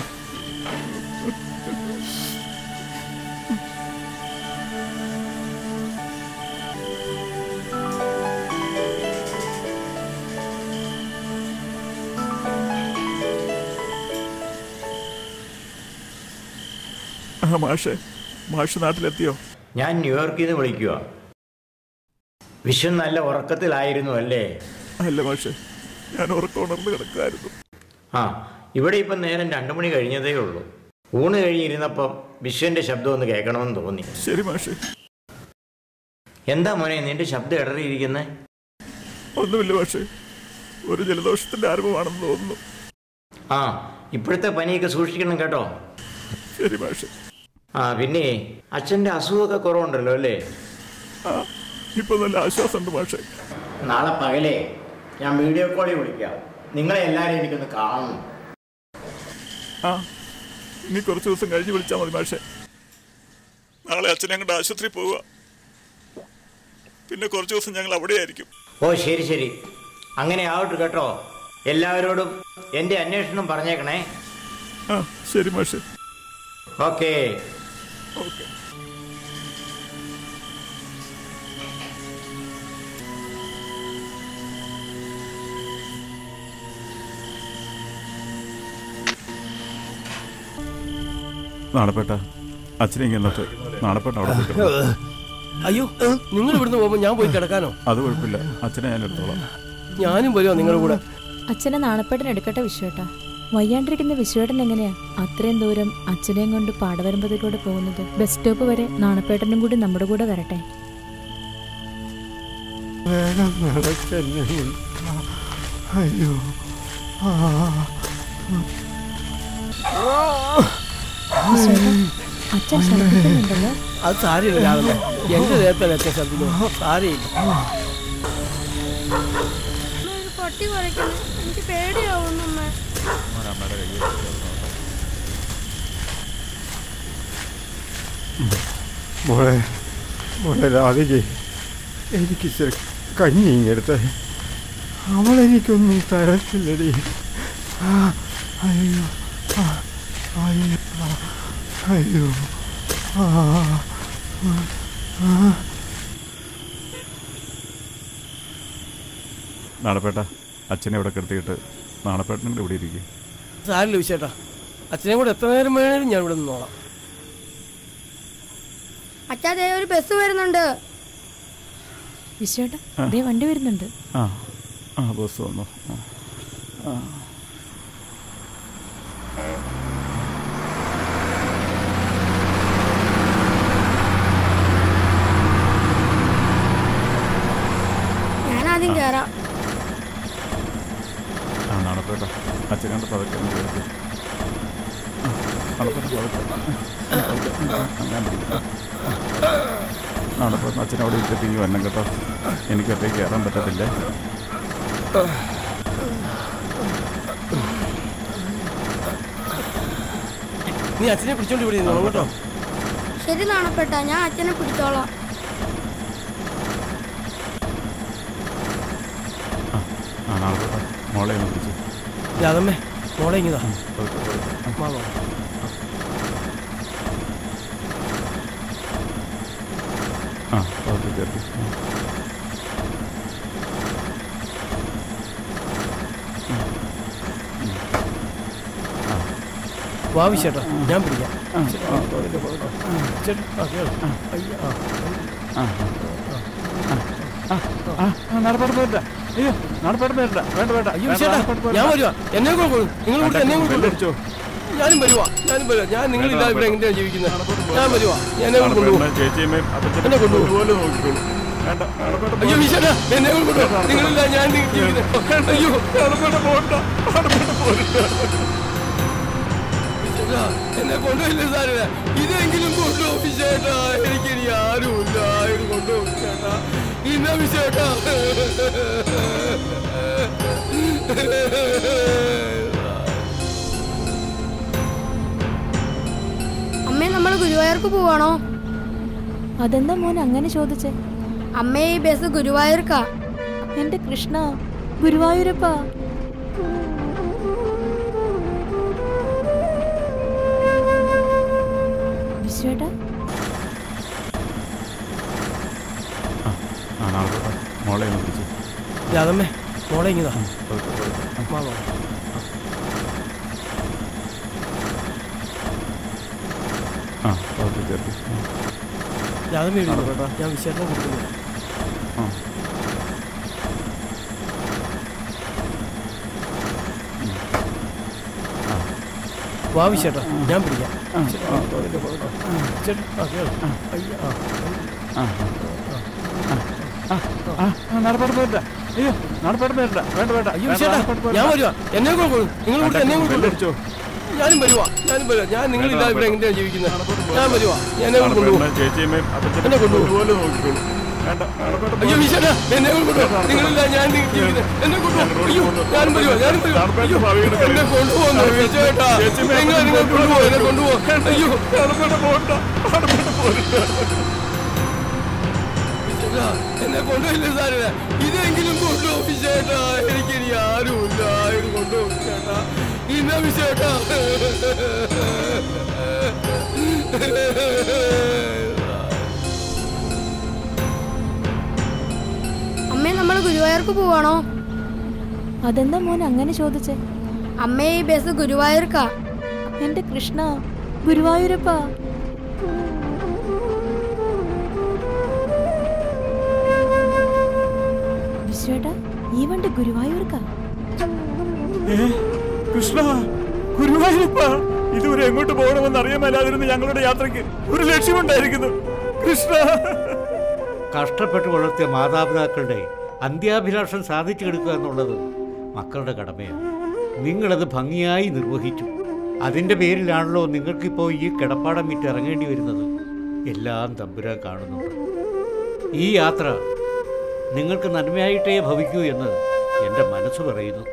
[SPEAKER 1] ആ മാഷെ മാഷ് നാട്ടിലെത്തിയോ
[SPEAKER 3] ഞാൻ ന്യൂയോർക്കിൽ നിന്ന് വിളിക്കുക വിശ്വം നല്ല ഉറക്കത്തിലായിരുന്നു അല്ലേ
[SPEAKER 1] അല്ല മാഷെ ഞാൻ ഉറക്കമുണർന്ന് കിടക്കായിരുന്നു
[SPEAKER 3] ആ ഇവിടെ ഇപ്പം നേരം രണ്ടു മണി കഴിഞ്ഞതേ ഉള്ളൂ ഊണ് കഴിഞ്ഞിരുന്നപ്പം വിശ്വന്റെ ശബ്ദം ഒന്ന് കേൾക്കണമെന്ന് തോന്നി
[SPEAKER 1] ശരി മാഷെ
[SPEAKER 3] എന്താ മോനെ നിന്റെ ശബ്ദം ഇടറിയിരിക്കുന്നേ
[SPEAKER 1] ഒന്നുമില്ല മാഷെ ഒരു ജലദോഷത്തിന്റെ ആരംഭമാണെന്ന് തോന്നുന്നു
[SPEAKER 3] ആ ഇപ്പോഴത്തെ പനിയൊക്കെ സൂക്ഷിക്കണം കേട്ടോ
[SPEAKER 1] ശരി മാഷെ
[SPEAKER 3] ആ പിന്നെ അച്ഛൻ്റെ അസുഖമൊക്കെ കുറവുണ്ടല്ലോ അല്ലേ
[SPEAKER 1] ആ ഇപ്പൊ നല്ല ആശ്വാസമുണ്ട് മാഷെ
[SPEAKER 3] നാളെ പകലേ ഞാൻ വീഡിയോ കോളിൽ വിളിക്കാം നിങ്ങളെ എല്ലാവരെയും എനിക്കൊന്ന് കാണണം
[SPEAKER 1] ആ ഇനി കുറച്ച് ദിവസം കഴിഞ്ഞ് വിളിച്ചാൽ മതി മാഷെ നാളെ അച്ഛനെ അങ്ങോട്ട് ആശുപത്രി പോവുക പിന്നെ കുറച്ച് ദിവസം ഞങ്ങൾ അവിടെ ആയിരിക്കും
[SPEAKER 3] ഓ ശരി ശരി അങ്ങനെ ആവട്ടെ കേട്ടോ എല്ലാവരോടും എൻ്റെ അന്വേഷണം പറഞ്ഞേക്കണേ
[SPEAKER 1] ആ ശരി മാഷെ
[SPEAKER 3] ഓക്കേ
[SPEAKER 1] നാണപ്പെട്ട അച്ഛനെ ഇങ്ങനെ നിർത്ത്. നാണപ്പെട്ട അവിടെ പോയി കിടന്നു.
[SPEAKER 7] അയ്യോ നിങ്ങൾ ഇവിടുന്ന് പോകുമ്പോ ഞാൻ പോയി കിടക്കാനോ
[SPEAKER 1] അത് കുഴപ്പമില്ല അച്ഛനെ ഞാൻ എടുത്തോളാം
[SPEAKER 7] ഞാനും വരുമോ നിങ്ങളുടെ കൂടെ
[SPEAKER 2] അച്ഛനെ നാണപ്പേട്ടൻ എടുക്കട്ടെ വിശ്വേട്ടാ വയ്യാണ്ടിരിക്കുന്ന വിശ്വേട്ടൻ എങ്ങനെയാ അത്രയും ദൂരം അച്ഛനെയും കൊണ്ട് പാടവരമ്പതിലൂടെ പോകുന്നത് ബസ് സ്റ്റോപ്പ് വരെ നാണപ്പേട്ടനും കൂടി നമ്മുടെ കൂടെ വരട്ടെ
[SPEAKER 14] വേഗം നടക്കല്ലേ അയ്യോ ആ
[SPEAKER 2] വിശ്വേട്ടാ, അച്ഛൻ ശ്രദ്ധിക്കുന്നുണ്ടല്ലോ
[SPEAKER 7] അത് സാരിയില്ല രാവിലെ എന്റെ ദേഹത്തല്ല അച്ഛൻ ശ്രദ്ധിക്കുന്നു സാരിയില്ല
[SPEAKER 4] ഒരു പട്ടി കുറയ്ക്കുന്നു എനിക്ക് പേടിയാവുന്നു അമ്മ
[SPEAKER 14] മോളെ മോളെ രാധികെ എനിക്ക് ഇച്ചിരി കഞ്ഞി ഇങ്ങെടുത്ത് അവളെനിക്കൊന്നും തരത്തില്ലടി ആ, അയ്യോ ആ, അയ്യോ ആ, അയ്യോ ആ, ആ,
[SPEAKER 1] നാണപ്പേട്ട അച്ഛനെ ഇവിടെ കിടത്തിയിട്ട് നാണപ്പേട്ടനും കൂടെ ഇവിടെ ഇരിക്കും
[SPEAKER 7] സാരില്ല വിശേട്ടാ അച്ഛനെ കൂടെ എത്ര നേരം വേണേലും ഞാൻ ഇവിടെ നിന്നോളാം
[SPEAKER 4] അച്ഛാ ദേ ഒരു ബസ് വരുന്നുണ്ട്
[SPEAKER 2] വിശ്വേട്ടാ
[SPEAKER 1] ആ.
[SPEAKER 2] ദേ വണ്ടി വരുന്നുണ്ട്
[SPEAKER 1] ആ ആ ബസ് വന്നു ആ. ആ
[SPEAKER 4] ഞാൻ ആദ്യം കയറാം
[SPEAKER 1] ആ നാണപ്പേട്ട അച്ഛനെ കൊണ്ട് പതുക്കെ ഒന്ന് കയറ്റി. ആ, നാണപ്പേട്ട പതുക്കെ. ആ, പതുക്കെ. ആ, ഞാൻ പിടിക്കാം. നാണപ്പേട്ട അച്ഛനെ അവിടെ ഇട്ടിട്ട് ഇനി വരണം കേട്ടോ എനിക്ക് ഒറ്റയ്ക്ക് കയറാൻ പറ്റത്തില്ല
[SPEAKER 7] നീ അച്ഛനെ പിടിച്ചോണ്ട് ഇവിടെ നിന്നോളാം കേട്ടോ
[SPEAKER 4] ശരി നാണപ്പെട്ട ഞാൻ അച്ഛനെ പിടിച്ചോളാം
[SPEAKER 1] ആ നാണപ്പേട്ട മോളെ ഒന്ന് പിടിച്ചു
[SPEAKER 7] രാധമ്മേ മോളെ ഇങ്ങിതാ
[SPEAKER 1] പതുക്കെ പതുക്കെ
[SPEAKER 7] മാ മാ.
[SPEAKER 1] ആ പതുക്കെ കയറ്റി ആ.
[SPEAKER 7] വാ വിശേട്ടാ ഞാൻ പിടിക്കാം
[SPEAKER 1] ആ, ആ, പതുക്കെ, പതുക്കെ.
[SPEAKER 7] ചേട്ടാ ആ കേള് അയ്യ ആ
[SPEAKER 1] ആ, ആ, ആ, ആ, നടപ്പാട് പോരണ്ട. അയ്യോ നടപ്പാട് പോരണ്ട. വേണ്ട വേണ്ട
[SPEAKER 7] അയ്യോ
[SPEAKER 1] വേണ്ട,
[SPEAKER 7] ചേട്ടാ
[SPEAKER 1] നടപ്പാട് പോരണ്ട.
[SPEAKER 7] ഞാൻ വരുവാ എന്നെ കൂടെ കൊള്ളു നിങ്ങൾ കൂടെ എന്നെ കൂടെ കൊള്ളു
[SPEAKER 1] ബെല്ലടിച്ചോ.
[SPEAKER 7] ഞാനും വരുവാ ഞാനും വരുവാ ഞാൻ നിങ്ങളില്ലാതെ ഇവിടെ എങ്ങനെയാണ് ജീവിക്കുന്നത് ഞാൻ വരുവാ എന്നെ കൂടെ കൊണ്ടുപോകും
[SPEAKER 1] നടപ്പാടിനെ ചേച്ചിയമ്മയും അപ്പച്ചനും
[SPEAKER 7] എന്നെ കൊണ്ടുപോ.
[SPEAKER 1] ഒരുപോലെ നോക്കിക്കോളൂ. വേണ്ട, നടപ്പാട്
[SPEAKER 7] അയ്യോ
[SPEAKER 1] പോരണ്ട.
[SPEAKER 7] വിശേട്ടാ എന്നെ കൂടെ കൊണ്ടുപോകും നിങ്ങളില്ല ഞാൻ ജീവിക്കുന്നത് അയ്യോ
[SPEAKER 1] നടപ്പാട് പോരണ്ട. നടപ്പാട് പോരണ്ട.
[SPEAKER 7] വിശേട്ടാ, എന്നെ കൊണ്ടുപോയില്ല സാറില്ല ഇതെങ്കിലും കൊണ്ടുപോകും വിശേട്ടാ എനിക്കിനി ആരുമില്ല ഇത് കൊണ്ടുപോകും വിശേട്ടാ ഇന്ന വിശേട്ടാ
[SPEAKER 4] അമ്മേ നമ്മൾ ഗുരുവായൂർക്ക് പോവാണോ
[SPEAKER 2] അതെന്താ മോൻ അങ്ങനെ ചോദിച്ചേ
[SPEAKER 4] അമ്മേ ഈ ബസ് ഗുരുവായൂർക്കാ
[SPEAKER 2] എന്റെ കൃഷ്ണ ഗുരുവായൂരപ്പാ വിശ്വേട്ടാ
[SPEAKER 1] ആ നടപ്പാട് മോളെ ഒന്ന് പിടിച്ചു
[SPEAKER 7] രാധമ്മേ മോളെ ഇങ്ങിതാ
[SPEAKER 1] പതുക്കെ, പതുക്കെ. ആ.
[SPEAKER 7] മാ മാ.
[SPEAKER 1] ആ പതുക്കെ കയറ്റി. ആ.
[SPEAKER 7] രാധമ്മ ഇവിടെ ഇരുന്നോ.
[SPEAKER 1] നടക്കട്ടെ.
[SPEAKER 7] ഞാൻ വിശേഷം കൊടുക്കുന്നു
[SPEAKER 1] ആ.
[SPEAKER 7] വാ വിശേട്ടാ ഞാൻ പിടിക്കാം
[SPEAKER 1] ആ, ആ, പതുക്കെ, പതുക്കെ.
[SPEAKER 7] ചേട്ടാ ആ കേള് അയ്യ ആ
[SPEAKER 1] ആ, ആ, ആ, ആ, നടപ്പാട് പോരണ്ട. അയ്യോ നടപ്പാട് പോരണ്ട. വേണ്ട വേണ്ട
[SPEAKER 7] അയ്യോ
[SPEAKER 1] വേണ്ട,
[SPEAKER 7] ചേട്ടാ
[SPEAKER 1] നടപ്പാട് പോരണ്ട.
[SPEAKER 7] ഞാൻ വരുവാ എന്നെ കൂടെ കൊള്ളു നിങ്ങൾ കൂടെ എന്നെ കൂടെ കൊള്ളു
[SPEAKER 1] ബെല്ലടിച്ചോ.
[SPEAKER 7] ഞാനും വരുവാ ഞാനും വരുവാ ഞാൻ നിങ്ങളില്ലാതെ ഇവിടെ എങ്ങനെയാണ് ജീവിക്കുന്നത് ഞാൻ വരുവാ എന്നെ കൂടെ കൊണ്ടുപോകും
[SPEAKER 1] നടപ്പാടിനെ ചേച്ചിയമ്മയും അപ്പച്ചനും
[SPEAKER 7] എന്നെ കൊണ്ടുപോ.
[SPEAKER 1] ഒരുപോലെ നോക്കിക്കോളൂ. വേണ്ട, നടപ്പാട്
[SPEAKER 7] അയ്യോ
[SPEAKER 1] പോരണ്ട.
[SPEAKER 7] വിശേട്ടാ എന്നെ കൂടെ കൊണ്ടുപോകും നിങ്ങളില്ല ഞാൻ ജീവിക്കുന്നത് എന്നെ കൊണ്ടുപോകും അയ്യോ ഞാനും വരുവാ ഞാനും വരുവാ അയ്യോ എന്നെ കൊണ്ടുപോകുന്നു വിശേട്ടാ നിങ്ങൾ നിങ്ങൾ കൊണ്ടുപോകും എന്നെ കൊണ്ടുപോകും അയ്യോ
[SPEAKER 1] നടപ്പാട് പോരണ്ട. നടപ്പാട് പോരണ്ട.
[SPEAKER 7] വിശേട്ടാ, വിജയേട്ടാ എന്നെ കൊണ്ടുപോയില്ല സാറിന് ഇതെങ്കിലും കൊണ്ടുപോകും വിജയേട്ടാ എനിക്കിനി ആരുമില്ല ഇത് കൊണ്ടുപോകും ചേട്ടാ ഇന്ന വിജയേട്ടാ
[SPEAKER 4] അമ്മേ നമ്മൾ ഗുരുവായൂർക്ക് പോവാണോ
[SPEAKER 2] അതെന്താ മോൻ അങ്ങനെ ചോദിച്ചേ
[SPEAKER 4] അമ്മേ ഈ ബസ് ഗുരുവായൂർക്കാ
[SPEAKER 2] എന്റെ കൃഷ്ണ ഗുരുവായൂരപ്പാ വിശ്വേട്ടാ ഈ വണ്ടി ഗുരുവായൂർക്കാ
[SPEAKER 1] ഏ, കൃഷ്ണ ഗുരുവായൂരപ്പ ഇതുവരെ എങ്ങോട്ട് പോകണമെന്ന് അറിയാമല്ലാതിരുന്ന ഞങ്ങളുടെ യാത്രയ്ക്ക് ഒരു ലക്ഷ്യമുണ്ടായിരിക്കുന്നു കൃഷ്ണ
[SPEAKER 8] കഷ്ടപ്പെട്ട് വളർത്തിയ മാതാപിതാക്കളുടെ അന്ത്യാഭിലാഷം സാധിച്ചെടുക്കുക എന്നുള്ളത് മക്കളുടെ കടമയാണ് നിങ്ങളത് ഭംഗിയായി നിർവഹിച്ചു അതിൻ്റെ പേരിലാണല്ലോ നിങ്ങൾക്കിപ്പോൾ ഈ കിടപ്പാടം വിറ്റ് ഇറങ്ങേണ്ടി വരുന്നത് എല്ലാം തമ്പുരാൻ കാണുന്നുണ്ട് ഈ യാത്ര നിങ്ങൾക്ക് നന്മയായിട്ടേ ഭവിക്കൂ എന്ന് എൻ്റെ മനസ്സ് പറയുന്നു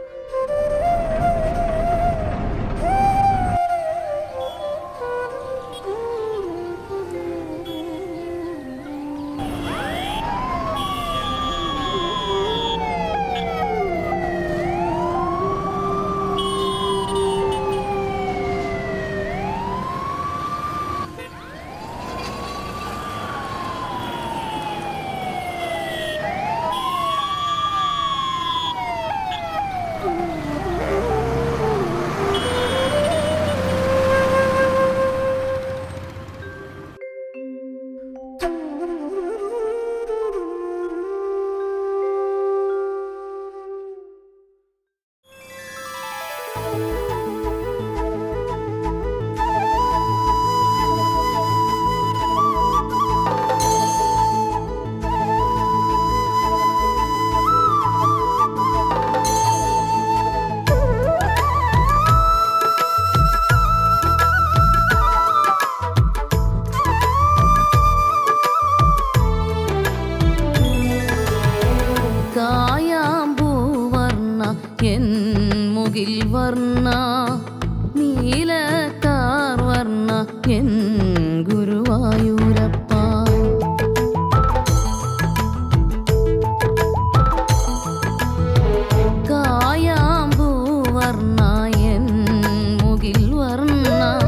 [SPEAKER 15] കായാമ്പൂവർണ്ണ എൻ മുകിൽ വർണ്ണ നീലക്കാർ വർണ്ണ എൻ ഗുരുവായൂരപ്പ കായാമ്പൂവർണ്ണ എൻ മുകിൽ വർണ്ണ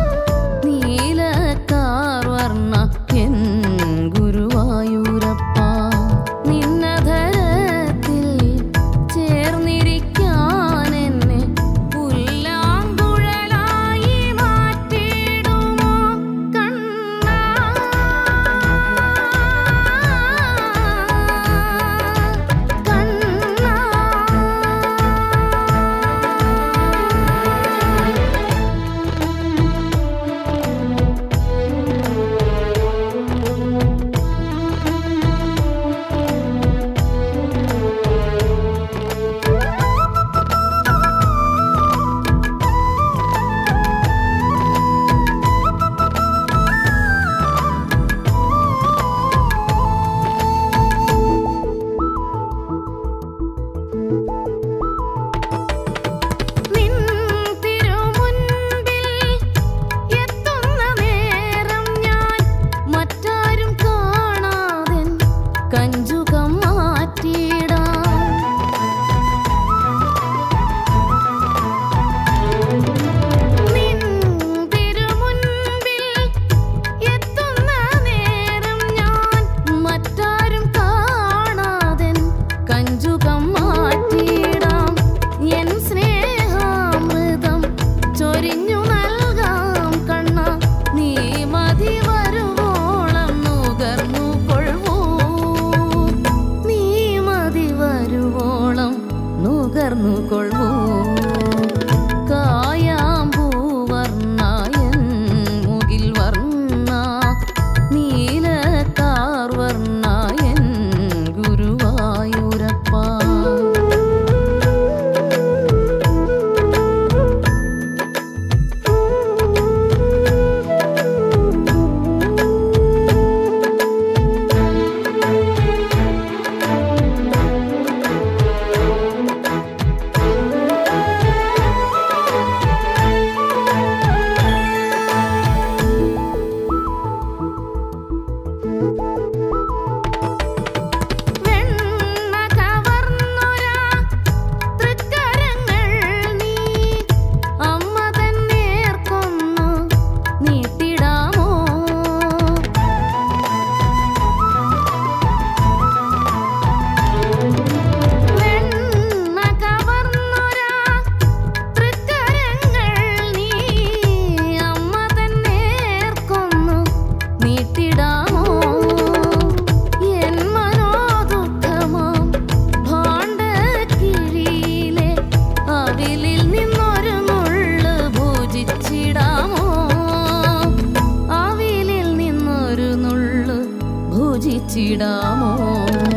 [SPEAKER 15] നീലക്കാർ വർണ്ണ എൻ ഗുരുവായൂരപ്പ നിന്നധരത്തിൽ ചേർന്നിരിക്കാൻ എന്നെ പുല്ലാങ്കുഴലായി മാറ്റിയിടുമോ കണ്ണാ നിൻ തിരുമുൻപിൽ എത്തുന്ന നേരം ഞാൻ മറ്റാരും കാണാതെ കഞ്ചുകം മാറ്റിയിടാം നിൻ തിരുമുൻപിൽ എത്തുന്ന നേരം ഞാൻ മറ്റാരും കാണാതെ കഞ്ചുകം മാറ്റിയിടാം എൻ സ്നേഹാമൃതം ചൊരിഞ്ഞു നൽകാം കണ്ണ നീ മതി വരുവോളം നുകർന്നു കൊള്ളൂ ഓ